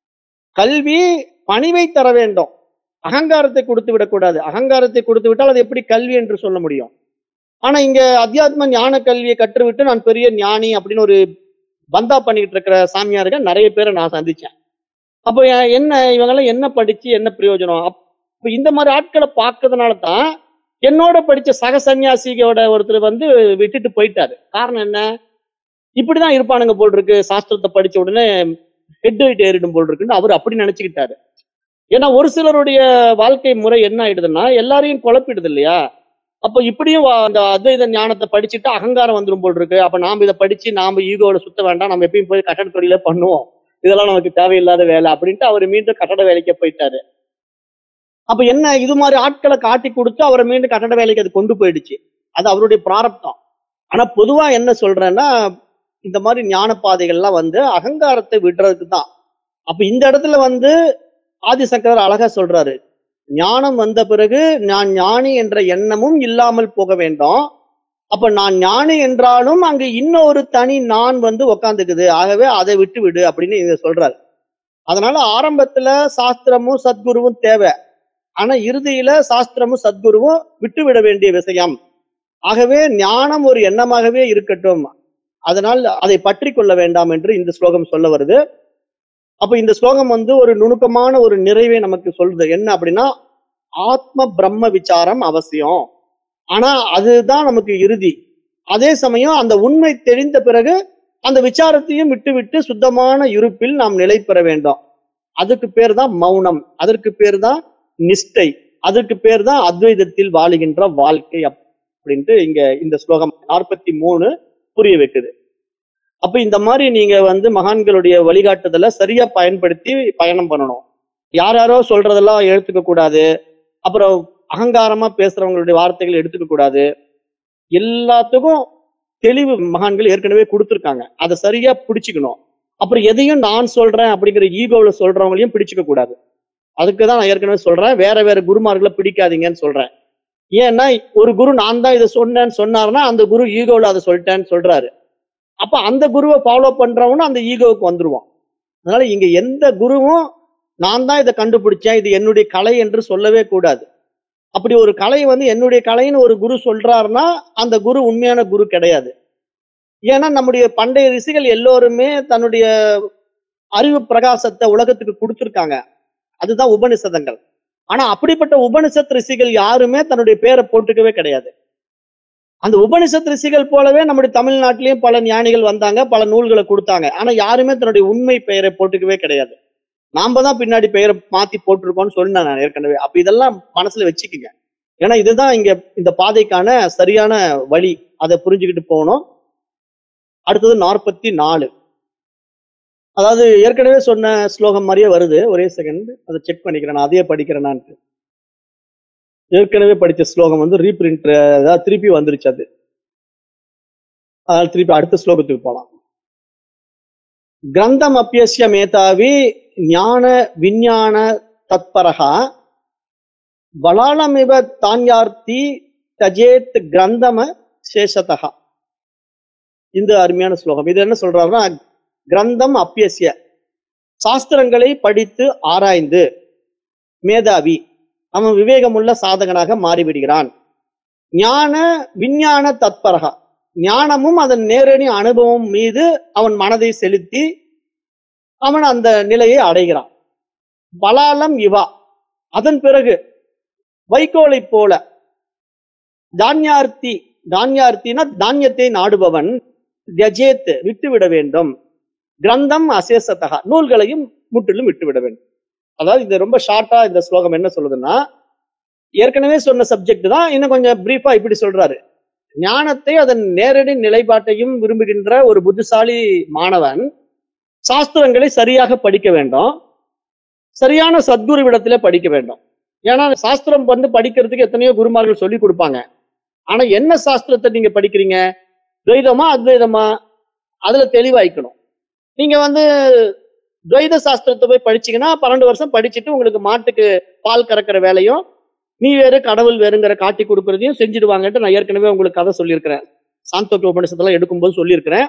கல்வி பணிவை தர வேண்டும் அகங்காரத்தை கொடுத்து விடக்கூடாது அகங்காரத்தை கொடுத்து விட்டால் அது எப்படி கல்வி என்று சொல்ல முடியும் ஆனா இங்க அத்தியாத்ம ஞான கல்வியை கற்றுவிட்டு நான் பெரிய ஞானி அப்படின்னு ஒரு பந்தா பண்ணிக்கிட்டு இருக்கிற சாமியார்கள் நிறைய பேரை நான் சந்திச்சேன் அப்போ எ- என்ன இவங்கெல்லாம் என்ன படிச்சு என்ன பிரயோஜனம் அப்ப இந்த மாதிரி ஆட்களை பார்க்கறதுனால தான் என்னோட படிச்ச சக சன்னியாசிகளோட ஒருத்தர் வந்து விட்டுட்டு போயிட்டாரு காரணம் என்ன இப்படிதான் இருப்பானுங்க போல் இருக்கு சாஸ்திரத்தை படிச்ச உடனே ஹெட் வெயிட் ஏறிடும் போல் இருக்குன்னு அவர் அப்படி நினைச்சுக்கிட்டாரு ஏன்னா ஒரு சிலருடைய வாழ்க்கை முறை என்ன ஆயிடுதுன்னா எல்லாரையும் குழப்பிடுது இல்லையா அப்ப இப்படியும் வா- அந்த அத்வைத ஞானத்தை படிச்சுட்டு அகங்காரம் வந்துரும் போல் இருக்கு அப்ப நாம இதை படிச்சு நாம ஈகோட சுத்த வேண்டாம் நம்ம எப்பயும் போய் கட்டட தொழிலே பண்ணுவோம் இதெல்லாம் நமக்கு தேவையில்லாத வேலை அப்படின்ட்டு அவர் மீண்டும் கட்டட வேலைக்கு போயிட்டாரு அப்ப என்ன இது மாதிரி ஆட்களை காட்டி கொடுத்து அவரை மீண்டும் கட்டட வேலைக்கு அது கொண்டு போயிடுச்சு அது அவருடைய பிராரப்தம் ஆனா பொதுவா என்ன சொல்றேன்னா இந்த மாதிரி ஞான பாதைகள்லாம் வந்து அகங்காரத்தை விடுறதுக்கு தான் அப்ப இந்த இடத்துல வந்து ஆதிசங்கரர் அழகா சொல்றாரு ஞானம் வந்த பிறகு நான் ஞானி என்ற எண்ணமும் இல்லாமல் போக வேண்டும் அப்ப நான் ஞானி என்றாலும் அங்கு இன்னொரு தனி நான் வந்து உக்காந்துக்குது ஆகவே அதை விட்டு விடு அப்படின்னு இங்க சொல்றாரு அதனால ஆரம்பத்துல சாஸ்திரமும் சத்குருவும் தேவை ஆனா இறுதியில சாஸ்திரமும் சத்குருவும் விட்டு விட வேண்டிய விஷயம் ஆகவே ஞானம் ஒரு எண்ணமாகவே இருக்கட்டும் அதனால் அதை பற்றி கொள்ள வேண்டாம் என்று இந்த ஸ்லோகம் சொல்ல வருது அப்ப இந்த ஸ்லோகம் வந்து ஒரு நுணுக்கமான ஒரு நிறைவை நமக்கு சொல்லுது என்ன அப்படின்னா ஆத்ம பிரம்ம விசாரம் அவசியம் ஆனா அதுதான் நமக்கு இறுதி அதே சமயம் அந்த உண்மை தெரிந்த பிறகு அந்த விசாரத்தையும் விட்டு விட்டு சுத்தமான இருப்பில் நாம் நிலை பெற வேண்டும் அதுக்கு பேர் தான் மௌனம் அதற்கு பேர் தான் நிஷ்டை அதற்கு பேர் தான் அத்வைதத்தில் வாழுகின்ற வாழ்க்கை அப்படின்ட்டு இங்க இந்த ஸ்லோகம் நாற்பத்தி மூணு புரிய வைக்குது அப்ப இந்த மாதிரி நீங்க வந்து மகான்களுடைய வழிகாட்டுதலை சரியா பயன்படுத்தி பயணம் பண்ணணும் யார் யாரோ சொல்றதெல்லாம் எடுத்துக்க கூடாது அப்புறம் அகங்காரமா பேசுறவங்களுடைய வார்த்தைகள் எடுத்துக்க கூடாது எல்லாத்துக்கும் தெளிவு மகான்கள் ஏற்கனவே கொடுத்துருக்காங்க அதை சரியா பிடிச்சுக்கணும் அப்புறம் எதையும் நான் சொல்றேன் அப்படிங்கிற ஈகோவில் சொல்றவங்களையும் பிடிச்சுக்க கூடாது அதுக்கு தான் நான் ஏற்கனவே சொல்றேன் வேற வேற குருமார்களை பிடிக்காதீங்கன்னு சொல்றேன் ஏன்னா ஒரு குரு நான் தான் இதை சொன்னேன்னு சொன்னாருன்னா அந்த குரு ஈகோவில் அதை சொல்லிட்டேன்னு சொல்றாரு அப்ப அந்த குருவை ஃபாலோ பண்றவனும் அந்த ஈகோவுக்கு வந்துருவான் அதனால இங்க எந்த குருவும் நான் தான் இதை கண்டுபிடிச்சேன் இது என்னுடைய கலை என்று சொல்லவே கூடாது அப்படி ஒரு கலை வந்து என்னுடைய கலைன்னு ஒரு குரு சொல்றாருன்னா அந்த குரு உண்மையான குரு கிடையாது ஏன்னா நம்முடைய பண்டைய ரிஷிகள் எல்லோருமே தன்னுடைய அறிவு பிரகாசத்தை உலகத்துக்கு கொடுத்துருக்காங்க அதுதான் உபனிஷதங்கள் ஆனா அப்படிப்பட்ட உபனிஷத் ரிஷிகள் யாருமே தன்னுடைய பேரை போட்டுக்கவே கிடையாது அந்த உபனிஷத் ரிஷிகள் போலவே நம்முடைய தமிழ்நாட்டிலயும் பல ஞானிகள் வந்தாங்க பல நூல்களை கொடுத்தாங்க ஆனா யாருமே தன்னுடைய உண்மை பெயரை போட்டுக்கவே கிடையாது நாம தான் பின்னாடி பெயரை மாத்தி போட்டிருக்கோம்னு சொன்னேன் நான் ஏற்கனவே அப்ப இதெல்லாம் மனசுல வச்சுக்கோங்க ஏன்னா இதுதான் இங்க இந்த பாதைக்கான சரியான வழி அதை புரிஞ்சுக்கிட்டு போகணும் அடுத்தது நாற்பத்தி நாலு அதாவது ஏற்கனவே சொன்ன ஸ்லோகம் மாதிரியே வருது ஒரே செகண்ட் அதை செக் பண்ணிக்கிறேன் நான் அதையே படிக்கிறேனான்ட்டு ஏற்கனவே படிச்ச ஸ்லோகம் வந்து ரீபிரிண்ட் அதாவது திருப்பி வந்துருச்சு அது அதனால திருப்பி அடுத்த ஸ்லோகத்துக்கு போலாம் கிரந்தம் அப்பியசிய மேதாவி ஞான விஞ்ஞான தத்பரகா பலாளமிவ தான்யார்த்தி தஜேத் கிரந்தம சேஷதகா இந்த அருமையான ஸ்லோகம் இது என்ன சொல்றாருன்னா கிரந்தம் அப்பியசிய சாஸ்திரங்களை படித்து ஆராய்ந்து மேதாவி அவன் விவேகமுள்ள சாதகனாக மாறிவிடுகிறான் ஞான விஞ்ஞான தத்பரகா ஞானமும் அதன் நேரடி அனுபவம் மீது அவன் மனதை செலுத்தி அவன் அந்த நிலையை அடைகிறான் பலாலம் இவா அதன் பிறகு வைக்கோலை போல தானியார்த்தி தானியார்த்தினா தானியத்தை நாடுபவன் கஜேத் விட்டுவிட வேண்டும் கிரந்தம் அசேசத்தகா நூல்களையும் முற்றிலும் விட்டுவிட வேண்டும் அதாவது இது ரொம்ப ஷார்ட்டா இந்த ஸ்லோகம் என்ன சொல்லுதுன்னா ஏற்கனவே சொன்ன சப்ஜெக்ட் தான் இன்னும் கொஞ்சம் பிரீஃபா இப்படி சொல்றாரு ஞானத்தை அதன் நேரடி நிலைப்பாட்டையும் விரும்புகின்ற ஒரு புத்திசாலி மாணவன் சாஸ்திரங்களை சரியாக படிக்க வேண்டும் சரியான சத்குருவிடத்திலே படிக்க வேண்டும் ஏன்னா சாஸ்திரம் வந்து படிக்கிறதுக்கு எத்தனையோ குருமார்கள் சொல்லி கொடுப்பாங்க ஆனா என்ன சாஸ்திரத்தை நீங்க படிக்கிறீங்க துவைதமா அத்வைதமா அதுல தெளிவாய்க்கணும் நீங்க வந்து துவைத சாஸ்திரத்தை போய் படிச்சீங்கன்னா பன்னெண்டு வருஷம் படிச்சுட்டு உங்களுக்கு மாட்டுக்கு பால் கறக்கிற வேலையும் நீ வேறு கடவுள் வேறுங்கிற காட்டி கொடுக்கறதையும் செஞ்சிடுவாங்கன்ட்டு நான் ஏற்கனவே உங்களுக்கு கதை சொல்லியிருக்கிறேன் சாந்தோக்கிய உபநிஷத்தெல்லாம் எடுக்கும்போது சொல்லியிருக்கிறேன்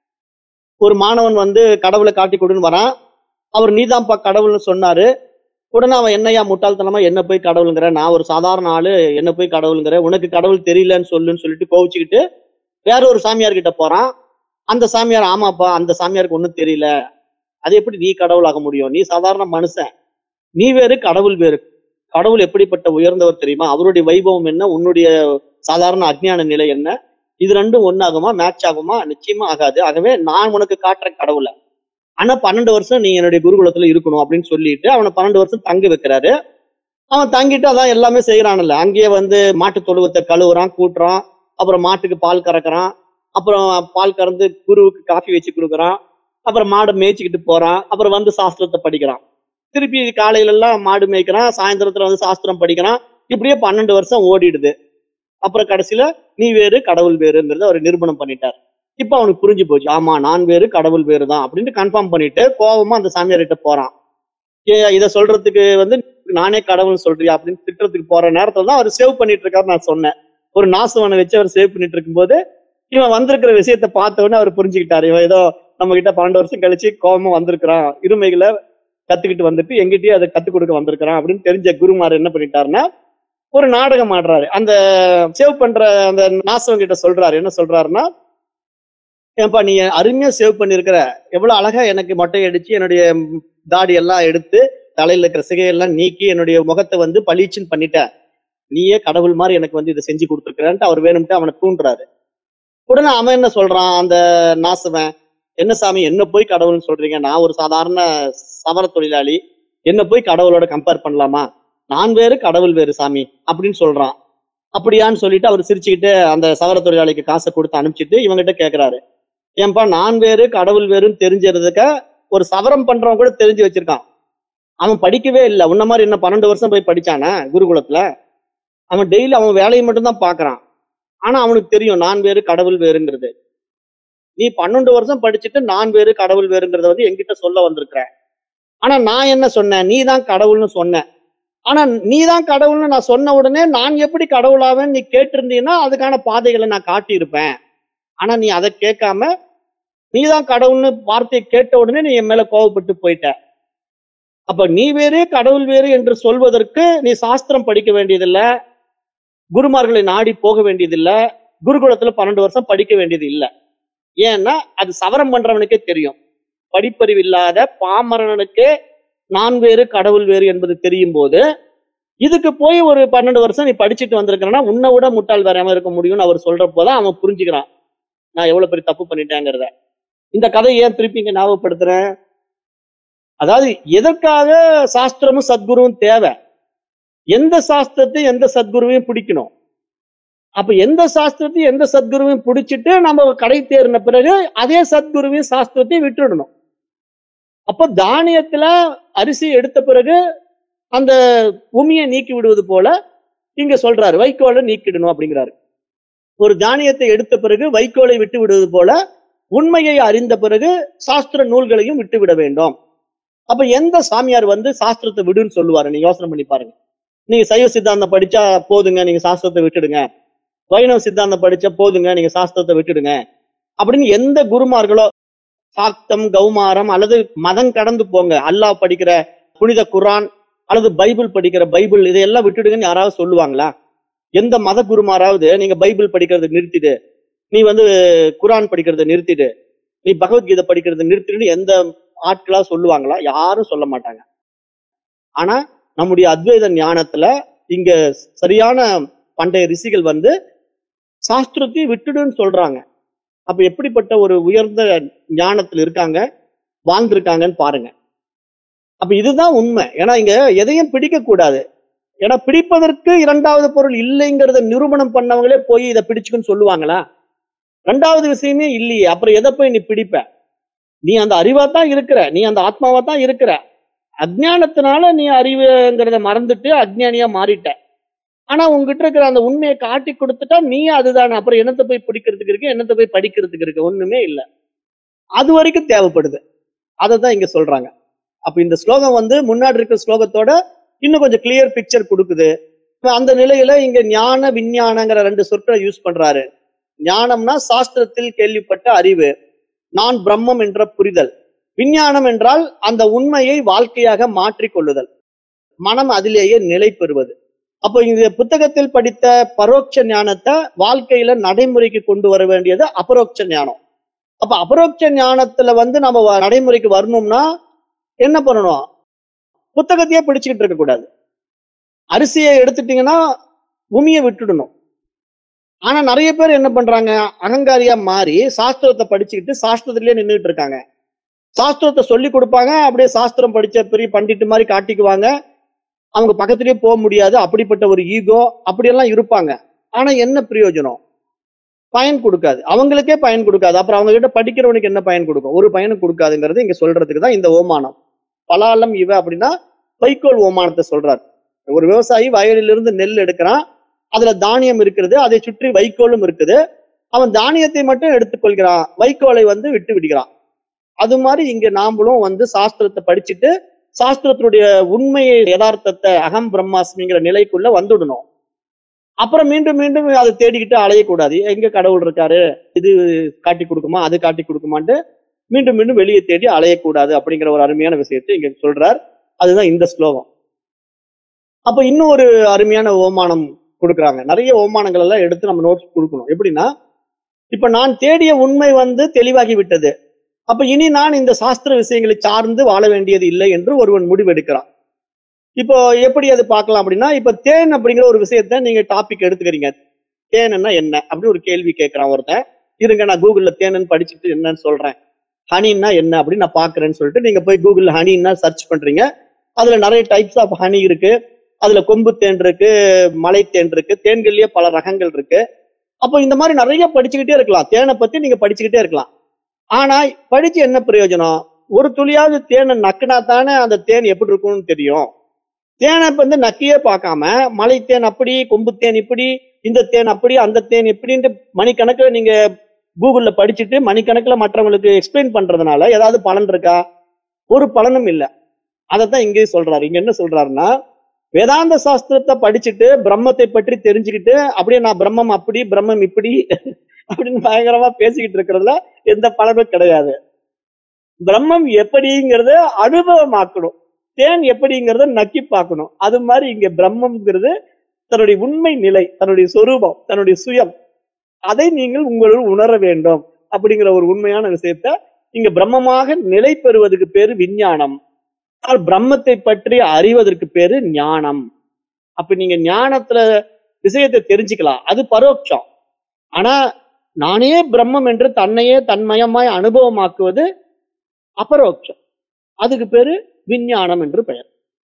ஒரு மாணவன் வந்து கடவுளை காட்டி கொடுன்னு வரான் அவர் நீதான்ப்பா கடவுள்னு சொன்னாரு உடனே அவன் என்னையா முட்டாள்தனமா என்ன போய் கடவுளுங்கிற நான் ஒரு சாதாரண ஆளு என்ன போய் கடவுளுங்கிற உனக்கு கடவுள் தெரியலன்னு சொல்லுன்னு சொல்லிட்டு கோவிச்சுக்கிட்டு வேற ஒரு சாமியார் கிட்ட போறான் அந்த சாமியார் ஆமாப்பா அந்த சாமியாருக்கு ஒன்றும் தெரியல அது எப்படி நீ கடவுள் ஆக முடியும் நீ சாதாரண மனுஷன் நீ வேறு கடவுள் வேறு கடவுள் எப்படிப்பட்ட உயர்ந்தவர் தெரியுமா அவருடைய வைபவம் என்ன உன்னுடைய சாதாரண அஜ்ஞான நிலை என்ன இது ரெண்டும் ஒன்னாகுமா மேட்ச் ஆகுமா நிச்சயமா ஆகாது ஆகவே நான் உனக்கு காட்டுறேன் கடவுளை ஆனா பன்னெண்டு வருஷம் நீ என்னுடைய குருகுலத்துல இருக்கணும் அப்படின்னு சொல்லிட்டு அவனை பன்னெண்டு வருஷம் தங்க வைக்கிறாரு அவன் தங்கிட்டு அதான் எல்லாமே செய்யறான்ல அங்கேயே வந்து மாட்டு தொழுவத்தை கழுவுறான் கூட்டுறான் அப்புறம் மாட்டுக்கு பால் கறக்குறான் அப்புறம் பால் கறந்து குருவுக்கு காஃபி வச்சு கொடுக்குறான் அப்புறம் மாடை மேய்ச்சிக்கிட்டு போறான் அப்புறம் வந்து சாஸ்திரத்தை படிக்கிறான் திருப்பி காலையில எல்லாம் மாடு மேய்க்கிறான் சாயந்தரத்துல வந்து சாஸ்திரம் படிக்கிறான் இப்படியே பன்னெண்டு வருஷம் ஓடிடுது அப்புறம் கடைசியில நீ வேறு கடவுள் வேறுங்கிறத அவர் நிரூபணம் பண்ணிட்டார் இப்ப அவனுக்கு புரிஞ்சு போச்சு ஆமா நான் வேறு கடவுள் வேறு தான் அப்படின்ட்டு கன்ஃபார்ம் பண்ணிட்டு கோபமா அந்த சாமியார்கிட்ட போறான் ஏ இதை சொல்றதுக்கு வந்து நானே கடவுள் சொல்றியா அப்படின்னு திட்டத்துக்கு போற நேரத்துல தான் அவர் சேவ் பண்ணிட்டு இருக்காரு நான் சொன்னேன் ஒரு நாசுவனை வச்சு அவர் சேவ் பண்ணிட்டு இருக்கும்போது இவன் வந்திருக்கிற விஷயத்த பார்த்த உடனே அவர் புரிஞ்சுக்கிட்டாரு இவன் ஏதோ நம்ம கிட்ட பன்னெண்டு வருஷம் கழிச்சு கோபமா வந்திருக்கிறான் இருமைகளை கத்துக்கிட்டு வந்துட்டு எங்கிட்டயும் அதை கத்துக் கொடுக்க வந்திருக்கிறான் அப்படின்னு தெரிஞ்ச குருமார் என்ன பண்ணிட்டாருன்னா ஒரு நாடகம் ஆடுறாரு அந்த சேவ் பண்ற அந்த நாசவன் கிட்ட சொல்றாரு என்ன சொல்றாருன்னா ஏன்பா நீ அருமையா சேவ் பண்ணிருக்கிற எவ்வளவு அழகா எனக்கு மொட்டை அடிச்சு என்னுடைய தாடி எல்லாம் எடுத்து தலையில இருக்கிற சிகையெல்லாம் நீக்கி என்னுடைய முகத்தை வந்து பளிச்சுன்னு பண்ணிட்ட நீயே கடவுள் மாதிரி எனக்கு வந்து இதை செஞ்சு கொடுத்துருக்கிறேன்ட்டு அவர் வேணும்ட்டு அவனை தூண்டுறாரு உடனே அவன் என்ன சொல்றான் அந்த நாசவன் என்ன சாமி என்ன போய் கடவுள்னு சொல்றீங்க நான் ஒரு சாதாரண சவர தொழிலாளி என்ன போய் கடவுளோட கம்பேர் பண்ணலாமா நான் வேறு கடவுள் வேறு சாமி அப்படின்னு சொல்றான் அப்படியான்னு சொல்லிட்டு அவர் சிரிச்சுக்கிட்டு அந்த சவர தொழிலாளிக்கு காசை கொடுத்து அனுப்பிச்சிட்டு இவங்கிட்ட கேக்குறாரு ஏன்பா நான் வேறு கடவுள் வேறுன்னு தெரிஞ்சதுக்க ஒரு சவரம் பண்றவன் கூட தெரிஞ்சு வச்சிருக்கான் அவன் படிக்கவே இல்லை உன்ன மாதிரி என்ன பன்னெண்டு வருஷம் போய் படிச்சானே குருகுலத்துல அவன் டெய்லி அவன் வேலையை மட்டும்தான் பாக்குறான் ஆனா அவனுக்கு தெரியும் நான் வேறு கடவுள் வேறுங்கிறது நீ பன்னெண்டு வருஷம் படிச்சுட்டு நான் வேறு கடவுள் வேறுங்கிறத வந்து என்கிட்ட சொல்ல வந்திருக்கிற ஆனா நான் என்ன சொன்னேன் நீ தான் கடவுள்னு சொன்ன ஆனா நீ தான் கடவுள்னு நான் சொன்ன உடனே நான் எப்படி கடவுளாவேன்னு நீ கேட்டிருந்தீன்னா அதுக்கான பாதைகளை நான் காட்டியிருப்பேன் ஆனா நீ அதை கேட்காம நீ தான் கடவுள்னு வார்த்தையை கேட்ட உடனே நீ என் மேல கோவப்பட்டு போயிட்ட அப்ப நீ வேறு கடவுள் வேறு என்று சொல்வதற்கு நீ சாஸ்திரம் படிக்க வேண்டியதில்லை குருமார்களை நாடி போக வேண்டியதில்லை குருகுலத்துல பன்னெண்டு வருஷம் படிக்க வேண்டியது இல்லை ஏன்னா அது சவரம் பண்றவனுக்கே தெரியும் படிப்பறிவு இல்லாத பாமரனுக்கே நான் வேறு கடவுள் வேறு என்பது தெரியும் போது இதுக்கு போய் ஒரு பன்னெண்டு வருஷம் நீ படிச்சுட்டு வந்திருக்கிறனா உன்னை விட முட்டாள் வேறாம இருக்க முடியும்னு அவர் சொல்றப்போதான் அவன் புரிஞ்சுக்கிறான் நான் எவ்வளவு பெரிய தப்பு பண்ணிட்டேங்கிறத இந்த கதையை ஏன் திருப்பி இங்க ஞாபகப்படுத்துறேன் அதாவது எதற்காக சாஸ்திரமும் சத்குருவும் தேவை எந்த சாஸ்திரத்தையும் எந்த சத்குருவையும் பிடிக்கணும் அப்ப எந்த சாஸ்திரத்தையும் எந்த சத்குருவையும் பிடிச்சிட்டு நம்ம கடை தேறின பிறகு அதே சத்குருவையும் சாஸ்திரத்தையும் விட்டுடணும் அப்ப தானியத்துல அரிசி எடுத்த பிறகு அந்த உமியை நீக்கி விடுவது போல இங்க சொல்றாரு வைக்கோலை நீக்கிடணும் அப்படிங்கிறாரு ஒரு தானியத்தை எடுத்த பிறகு வைக்கோலை விட்டு விடுவது போல உண்மையை அறிந்த பிறகு சாஸ்திர நூல்களையும் விட்டு விட வேண்டும் அப்ப எந்த சாமியார் வந்து சாஸ்திரத்தை விடுன்னு சொல்லுவாரு நீங்க யோசனை பண்ணி பாருங்க நீங்க சைவ சித்தாந்தம் படிச்சா போதுங்க நீங்க சாஸ்திரத்தை விட்டுடுங்க வைணவ சித்தாந்தம் படிச்சா போதுங்க நீங்க சாஸ்திரத்தை விட்டுடுங்க அப்படின்னு எந்த குருமார்களோ சாக்தம் கௌமாரம் அல்லது மதம் கடந்து போங்க அல்லாஹ் படிக்கிற புனித குரான் அல்லது பைபிள் படிக்கிற பைபிள் இதையெல்லாம் விட்டுடுங்கன்னு யாராவது சொல்லுவாங்களா எந்த மத குருமாராவது நீங்க பைபிள் படிக்கிறத நிறுத்திடு நீ வந்து குரான் படிக்கிறத நிறுத்திடு நீ பகவத்கீதை படிக்கிறத நிறுத்திடு எந்த ஆட்களா சொல்லுவாங்களா யாரும் சொல்ல மாட்டாங்க ஆனா நம்முடைய அத்வைத ஞானத்துல இங்க சரியான பண்டைய ரிஷிகள் வந்து சாஸ்திரத்தையும் விட்டுடுன்னு சொல்றாங்க அப்ப எப்படிப்பட்ட ஒரு உயர்ந்த ஞானத்துல இருக்காங்க வாழ்ந்திருக்காங்கன்னு பாருங்க அப்ப இதுதான் உண்மை ஏன்னா இங்க எதையும் பிடிக்க கூடாது ஏன்னா பிடிப்பதற்கு இரண்டாவது பொருள் இல்லைங்கிறத நிரூபணம் பண்ணவங்களே போய் இதை பிடிச்சுக்குன்னு சொல்லுவாங்களா ரெண்டாவது விஷயமே இல்லையே அப்புறம் எதை போய் நீ பிடிப்ப நீ அந்த அறிவா தான் இருக்கிற நீ அந்த ஆத்மாவா தான் இருக்கிற அஜ்ஞானத்தினால நீ அறிவுங்கிறத மறந்துட்டு அஜ்ஞானியா மாறிட்ட ஆனா உங்ககிட்ட இருக்கிற அந்த உண்மையை காட்டி கொடுத்துட்டா நீ அதுதானே அப்புறம் என்னத்தை போய் பிடிக்கிறதுக்கு இருக்கு என்னத்தை போய் படிக்கிறதுக்கு இருக்கு ஒண்ணுமே இல்ல அது வரைக்கும் தேவைப்படுது அதை தான் இங்க சொல்றாங்க அப்ப இந்த ஸ்லோகம் வந்து முன்னாடி இருக்கிற ஸ்லோகத்தோட இன்னும் கொஞ்சம் கிளியர் பிக்சர் கொடுக்குது இப்ப அந்த நிலையில இங்க ஞான விஞ்ஞானங்கிற ரெண்டு சொற்களை யூஸ் பண்றாரு ஞானம்னா சாஸ்திரத்தில் கேள்விப்பட்ட அறிவு நான் பிரம்மம் என்ற புரிதல் விஞ்ஞானம் என்றால் அந்த உண்மையை வாழ்க்கையாக மாற்றிக் கொள்ளுதல் மனம் அதிலேயே நிலை பெறுவது அப்போ இந்த புத்தகத்தில் படித்த பரோட்ச ஞானத்தை வாழ்க்கையில நடைமுறைக்கு கொண்டு வர வேண்டியது அபரோக்ஷ ஞானம் அப்ப அபரோக்ஷ ஞானத்துல வந்து நம்ம வ- நடைமுறைக்கு வரணும்னா என்ன பண்ணணும் புத்தகத்தையே பிடிச்சுக்கிட்டு இருக்க கூடாது அரிசியை எடுத்துட்டீங்கன்னா உமியை விட்டுடணும் ஆனா நிறைய பேர் என்ன பண்றாங்க அகங்காரியா மாறி சாஸ்திரத்தை படிச்சுக்கிட்டு சாஸ்திரத்திலேயே நின்றுட்டு இருக்காங்க சாஸ்திரத்தை சொல்லி கொடுப்பாங்க அப்படியே சாஸ்திரம் படிச்ச பெரிய பண்டிட்டு மாதிரி காட்டிக்குவாங்க அவங்க பக்கத்திலேயே போக முடியாது அப்படிப்பட்ட ஒரு ஈகோ அப்படியெல்லாம் இருப்பாங்க ஆனா என்ன பிரயோஜனம் பயன் கொடுக்காது அவங்களுக்கே பயன் கொடுக்காது அப்புறம் அவங்க கிட்ட படிக்கிறவனுக்கு என்ன பயன் கொடுக்கும் ஒரு பயனும் கொடுக்காதுங்கிறது இங்க சொல்றதுக்கு தான் இந்த ஓமானம் பலாலம் இவ அப்படின்னா வைக்கோல் ஓமானத்தை சொல்றார் ஒரு விவசாயி வயலிலிருந்து நெல் எடுக்கிறான் அதுல தானியம் இருக்கிறது அதை சுற்றி வைக்கோலும் இருக்குது அவன் தானியத்தை மட்டும் எடுத்துக்கொள்கிறான் வைக்கோலை வந்து விட்டு விடுகிறான் அது மாதிரி இங்க நாமளும் வந்து சாஸ்திரத்தை படிச்சுட்டு சாஸ்திரத்தினுடைய உண்மையை யதார்த்தத்தை அகம் பிரம்மாஸ்மிங்கிற நிலைக்குள்ள வந்துடணும் அப்புறம் மீண்டும் மீண்டும் அதை தேடிக்கிட்டு அலையக்கூடாது எங்க கடவுள் இருக்காரு இது காட்டி கொடுக்குமா அது காட்டி கொடுக்குமான்ட்டு மீண்டும் மீண்டும் வெளியே தேடி அலையக்கூடாது அப்படிங்கிற ஒரு அருமையான விஷயத்தை இங்க சொல்றார் அதுதான் இந்த ஸ்லோகம் அப்ப இன்னும் ஒரு அருமையான ஓமானம் கொடுக்குறாங்க நிறைய ஓமானங்கள் எல்லாம் எடுத்து நம்ம நோட்ஸ் கொடுக்கணும் எப்படின்னா இப்ப நான் தேடிய உண்மை வந்து தெளிவாகி விட்டது அப்ப இனி நான் இந்த சாஸ்திர விஷயங்களை சார்ந்து வாழ வேண்டியது இல்லை என்று ஒருவன் முடிவெடுக்கிறான் இப்போ எப்படி அது பார்க்கலாம் அப்படின்னா இப்ப தேன் அப்படிங்கிற ஒரு விஷயத்த நீங்க டாபிக் எடுத்துக்கிறீங்க தேன்னா என்ன அப்படின்னு ஒரு கேள்வி கேட்கிறான் ஒருத்தன் இருங்க நான் கூகுள்ல தேனன்னு படிச்சுட்டு என்னன்னு சொல்றேன் ஹனின்னா என்ன அப்படின்னு நான் பாக்குறேன்னு சொல்லிட்டு நீங்க போய் கூகுள்ல ஹனின்னா சர்ச் பண்றீங்க அதுல நிறைய டைப்ஸ் ஆஃப் ஹனி இருக்கு அதுல கொம்பு தேன் இருக்கு மலை தேன் இருக்கு தேன்கள்லயே பல ரகங்கள் இருக்கு அப்போ இந்த மாதிரி நிறைய படிச்சுக்கிட்டே இருக்கலாம் தேனை பத்தி நீங்க படிச்சுக்கிட்டே இருக்கலாம் ஆனா படிச்சு என்ன பிரயோஜனம் ஒரு துளியாவது தேனை நக்குனா தானே அந்த தேன் எப்படி இருக்கும்னு தெரியும் தேனை இப்ப வந்து நக்கியே பார்க்காம மலை தேன் அப்படி கொம்பு தேன் இப்படி இந்த தேன் அப்படி அந்த தேன் இப்படின்ட்டு மணிக்கணக்கில் நீங்க கூகுள்ல படிச்சுட்டு மணிக்கணக்கில் மற்றவங்களுக்கு எக்ஸ்பிளைன் பண்றதுனால ஏதாவது பலன் இருக்கா ஒரு பலனும் இல்லை அதைத்தான் இங்கேயும் சொல்றாரு இங்க என்ன சொல்றாருன்னா வேதாந்த சாஸ்திரத்தை படிச்சுட்டு பிரம்மத்தை பற்றி தெரிஞ்சுக்கிட்டு அப்படியே நான் பிரம்மம் அப்படி பிரம்மம் இப்படி அப்படின்னு பயங்கரமா பேசிக்கிட்டு இருக்கிறதுல எந்த பலனும் கிடையாது பிரம்மம் எப்படிங்கிறத அனுபவமாக்கணும் தேன் எப்படிங்கிறத நக்கி பார்க்கணும் அது மாதிரி இங்க பிரம்மம்ங்கிறது தன்னுடைய உண்மை நிலை தன்னுடைய சொரூபம் தன்னுடைய சுயம் அதை நீங்கள் உங்களுள் உணர வேண்டும் அப்படிங்கிற ஒரு உண்மையான விஷயத்த இங்க பிரம்மமாக நிலை பெறுவதற்கு பேரு விஞ்ஞானம் ஆனால் பிரம்மத்தை பற்றி அறிவதற்கு பேரு ஞானம் அப்ப நீங்க ஞானத்துல விஷயத்தை தெரிஞ்சுக்கலாம் அது பரோட்சம் ஆனா நானே பிரம்மம் என்று தன்னையே தன்மயமாய் அனுபவமாக்குவது அபரோக்ஷம் அதுக்கு பேரு விஞ்ஞானம் என்று பெயர்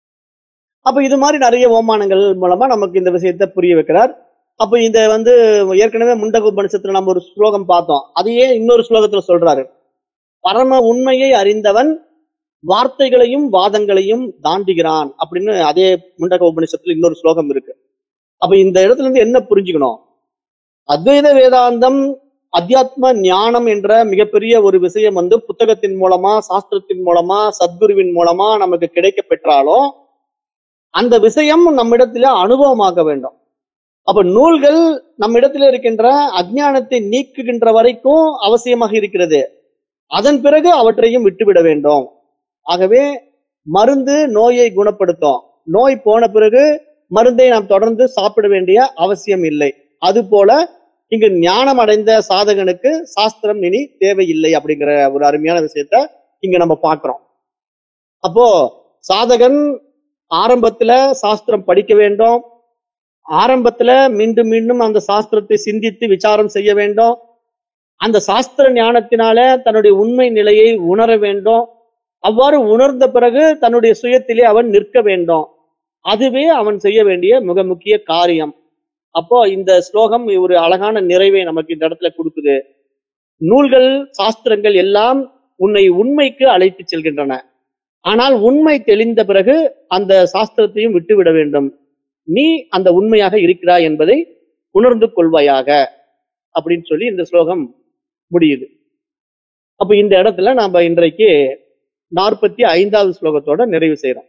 அப்ப இது மாதிரி நிறைய ஓமானங்கள் மூலமா நமக்கு இந்த விஷயத்தை புரிய வைக்கிறார் அப்ப இந்த வந்து ஏற்கனவே முண்டக உபனிஷத்துல நம்ம ஒரு ஸ்லோகம் பார்த்தோம் அதையே இன்னொரு ஸ்லோகத்துல சொல்றாரு பரம உண்மையை அறிந்தவன் வார்த்தைகளையும் வாதங்களையும் தாண்டுகிறான் அப்படின்னு அதே முண்டக உபனிஷத்துல இன்னொரு ஸ்லோகம் இருக்கு அப்ப இந்த இடத்துல இருந்து என்ன புரிஞ்சுக்கணும் அத்வைத வேதாந்தம் அத்தியாத்ம ஞானம் என்ற மிகப்பெரிய ஒரு விஷயம் வந்து புத்தகத்தின் மூலமா சாஸ்திரத்தின் மூலமா சத்குருவின் மூலமா நமக்கு கிடைக்க பெற்றாலும் அந்த விஷயம் நம்மிடத்துல அனுபவமாக வேண்டும் அப்ப நூல்கள் நம்மிடத்துல இருக்கின்ற அஜ்ஞானத்தை நீக்குகின்ற வரைக்கும் அவசியமாக இருக்கிறது அதன் பிறகு அவற்றையும் விட்டுவிட வேண்டும் ஆகவே மருந்து நோயை குணப்படுத்தும் நோய் போன பிறகு மருந்தை நாம் தொடர்ந்து சாப்பிட வேண்டிய அவசியம் இல்லை அதுபோல இங்கு ஞானம் அடைந்த சாதகனுக்கு சாஸ்திரம் இனி தேவையில்லை அப்படிங்கிற ஒரு அருமையான விஷயத்த இங்க நம்ம பார்க்கிறோம் அப்போ சாதகன் ஆரம்பத்துல சாஸ்திரம் படிக்க வேண்டும் ஆரம்பத்துல மீண்டும் மீண்டும் அந்த சாஸ்திரத்தை சிந்தித்து விசாரம் செய்ய வேண்டும் அந்த சாஸ்திர ஞானத்தினால தன்னுடைய உண்மை நிலையை உணர வேண்டும் அவ்வாறு உணர்ந்த பிறகு தன்னுடைய சுயத்திலே அவன் நிற்க வேண்டும் அதுவே அவன் செய்ய வேண்டிய மிக முக்கிய காரியம் அப்போ இந்த ஸ்லோகம் ஒரு அழகான நிறைவை நமக்கு இந்த இடத்துல கொடுக்குது நூல்கள் சாஸ்திரங்கள் எல்லாம் உன்னை உண்மைக்கு அழைத்து செல்கின்றன ஆனால் உண்மை தெளிந்த பிறகு அந்த சாஸ்திரத்தையும் விட்டுவிட வேண்டும் நீ அந்த உண்மையாக இருக்கிறாய் என்பதை உணர்ந்து கொள்வாயாக அப்படின்னு சொல்லி இந்த ஸ்லோகம் முடியுது அப்ப இந்த இடத்துல நாம இன்றைக்கு நாற்பத்தி ஐந்தாவது ஸ்லோகத்தோட நிறைவு செய்யறோம்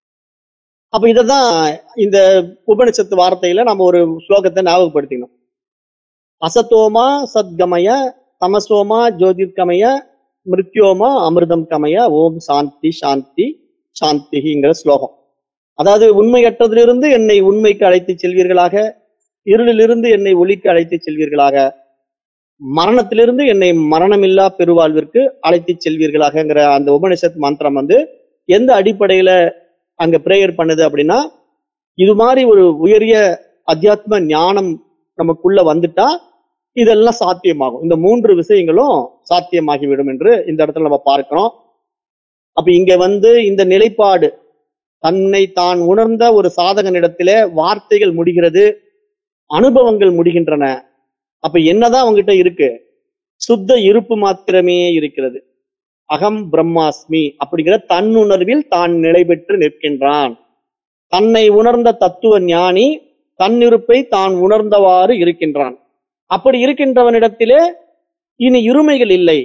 அப்ப இததான் இந்த உபனிஷத்து வார்த்தையில நம்ம ஒரு ஸ்லோகத்தை ஞாபகப்படுத்திக்கணும் அசத்தோமா சத்கமய தமசோமா ஜோதிர்கமய மிருத்யோமா அமிர்தம் கமய ஓம் சாந்தி சாந்தி சாந்திங்கிற ஸ்லோகம் அதாவது உண்மையற்றதிலிருந்து என்னை உண்மைக்கு அழைத்து செல்வீர்களாக இருளிலிருந்து என்னை ஒளிக்கு அழைத்து செல்வீர்களாக மரணத்திலிருந்து என்னை மரணமில்லா பெருவாழ்விற்கு அழைத்து செல்வீர்களாகங்கிற அந்த உபனிஷத் மந்திரம் வந்து எந்த அடிப்படையில அங்க பிரேயர் பண்ணுது அப்படின்னா இது மாதிரி ஒரு உயரிய அத்தியாத்ம ஞானம் நமக்குள்ள வந்துட்டா இதெல்லாம் சாத்தியமாகும் இந்த மூன்று விஷயங்களும் சாத்தியமாகிவிடும் என்று இந்த இடத்துல நம்ம பார்க்கிறோம் அப்ப இங்க வந்து இந்த நிலைப்பாடு தன்னை தான் உணர்ந்த ஒரு சாதகனிடத்திலே வார்த்தைகள் முடிகிறது அனுபவங்கள் முடிகின்றன அப்ப என்னதான் அவங்ககிட்ட இருக்கு சுத்த இருப்பு மாத்திரமே இருக்கிறது அகம் பிரம்மாஸ்மி அப்படிங்கிற தன்னுணர்வில் தான் நிலை பெற்று நிற்கின்றான் தன்னை உணர்ந்த தத்துவ ஞானி தன்னிருப்பை தான் உணர்ந்தவாறு இருக்கின்றான் அப்படி இருக்கின்றவனிடத்திலே இனி இருமைகள் இல்லை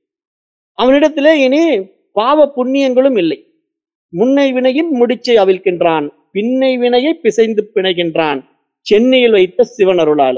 அவனிடத்திலே இனி பாவ புண்ணியங்களும் இல்லை முன்னை வினையின் முடிச்சை அவிழ்க்கின்றான் பின்னை வினையை பிசைந்து பிணைகின்றான் சென்னையில் வைத்த சிவனருளாலே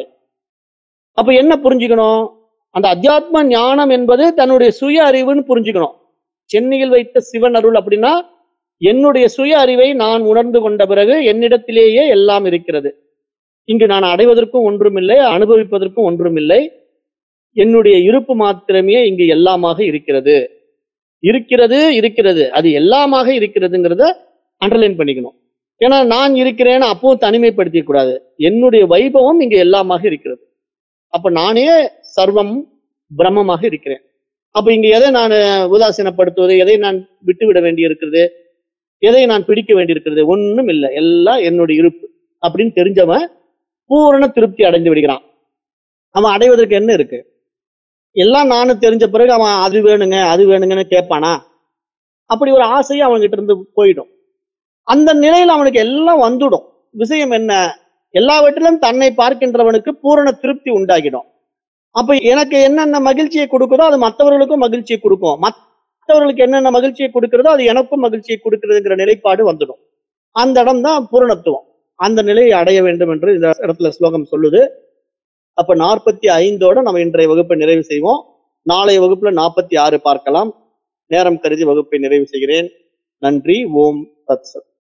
அப்ப என்ன புரிஞ்சுக்கணும் அந்த அத்தியாத்ம ஞானம் என்பது தன்னுடைய சுய அறிவுன்னு புரிஞ்சுக்கணும் சென்னையில் வைத்த சிவன் அருள் அப்படின்னா என்னுடைய சுய அறிவை நான் உணர்ந்து கொண்ட பிறகு என்னிடத்திலேயே எல்லாம் இருக்கிறது இங்கு நான் அடைவதற்கும் ஒன்றுமில்லை அனுபவிப்பதற்கும் ஒன்றுமில்லை என்னுடைய இருப்பு மாத்திரமே இங்கு எல்லாமாக இருக்கிறது இருக்கிறது இருக்கிறது அது எல்லாமாக இருக்கிறதுங்கிறத அண்டர்லைன் பண்ணிக்கணும் ஏன்னா நான் இருக்கிறேன்னு அப்போ தனிமைப்படுத்திக்க கூடாது என்னுடைய வைபவம் இங்க எல்லாமாக இருக்கிறது அப்ப நானே சர்வம் பிரம்மமாக இருக்கிறேன் அப்ப இங்க எதை நான் உதாசீனப்படுத்துவது எதை நான் விட்டுவிட வேண்டி இருக்கிறது எதை நான் பிடிக்க வேண்டி இருக்கிறது ஒண்ணும் இல்லை எல்லாம் என்னுடைய இருப்பு அப்படின்னு தெரிஞ்சவன் பூரண திருப்தி அடைந்து விடுகிறான் அவன் அடைவதற்கு என்ன இருக்கு எல்லாம் நானும் தெரிஞ்ச பிறகு அவன் அது வேணுங்க அது வேணுங்கன்னு கேட்பானா அப்படி ஒரு ஆசையை அவன்கிட்ட இருந்து போயிடும் அந்த நிலையில அவனுக்கு எல்லாம் வந்துடும் விஷயம் என்ன எல்லாவற்றிலும் தன்னை பார்க்கின்றவனுக்கு பூரண திருப்தி உண்டாகிடும் அப்ப எனக்கு என்னென்ன மகிழ்ச்சியை கொடுக்குதோ அது மற்றவர்களுக்கும் மகிழ்ச்சியை கொடுக்கும் மற்றவர்களுக்கு என்னென்ன மகிழ்ச்சியை கொடுக்கிறதோ அது எனக்கும் மகிழ்ச்சியை கொடுக்கிறதுங்கிற நிலைப்பாடு வந்துடும் அந்த இடம் தான் பூரணத்துவம் அந்த நிலையை அடைய வேண்டும் என்று இந்த இடத்துல ஸ்லோகம் சொல்லுது அப்ப நாற்பத்தி ஐந்தோட நம்ம இன்றைய வகுப்பை நிறைவு செய்வோம் நாளைய வகுப்புல நாற்பத்தி ஆறு பார்க்கலாம் நேரம் கருதி வகுப்பை நிறைவு செய்கிறேன் நன்றி ஓம் தத் சத்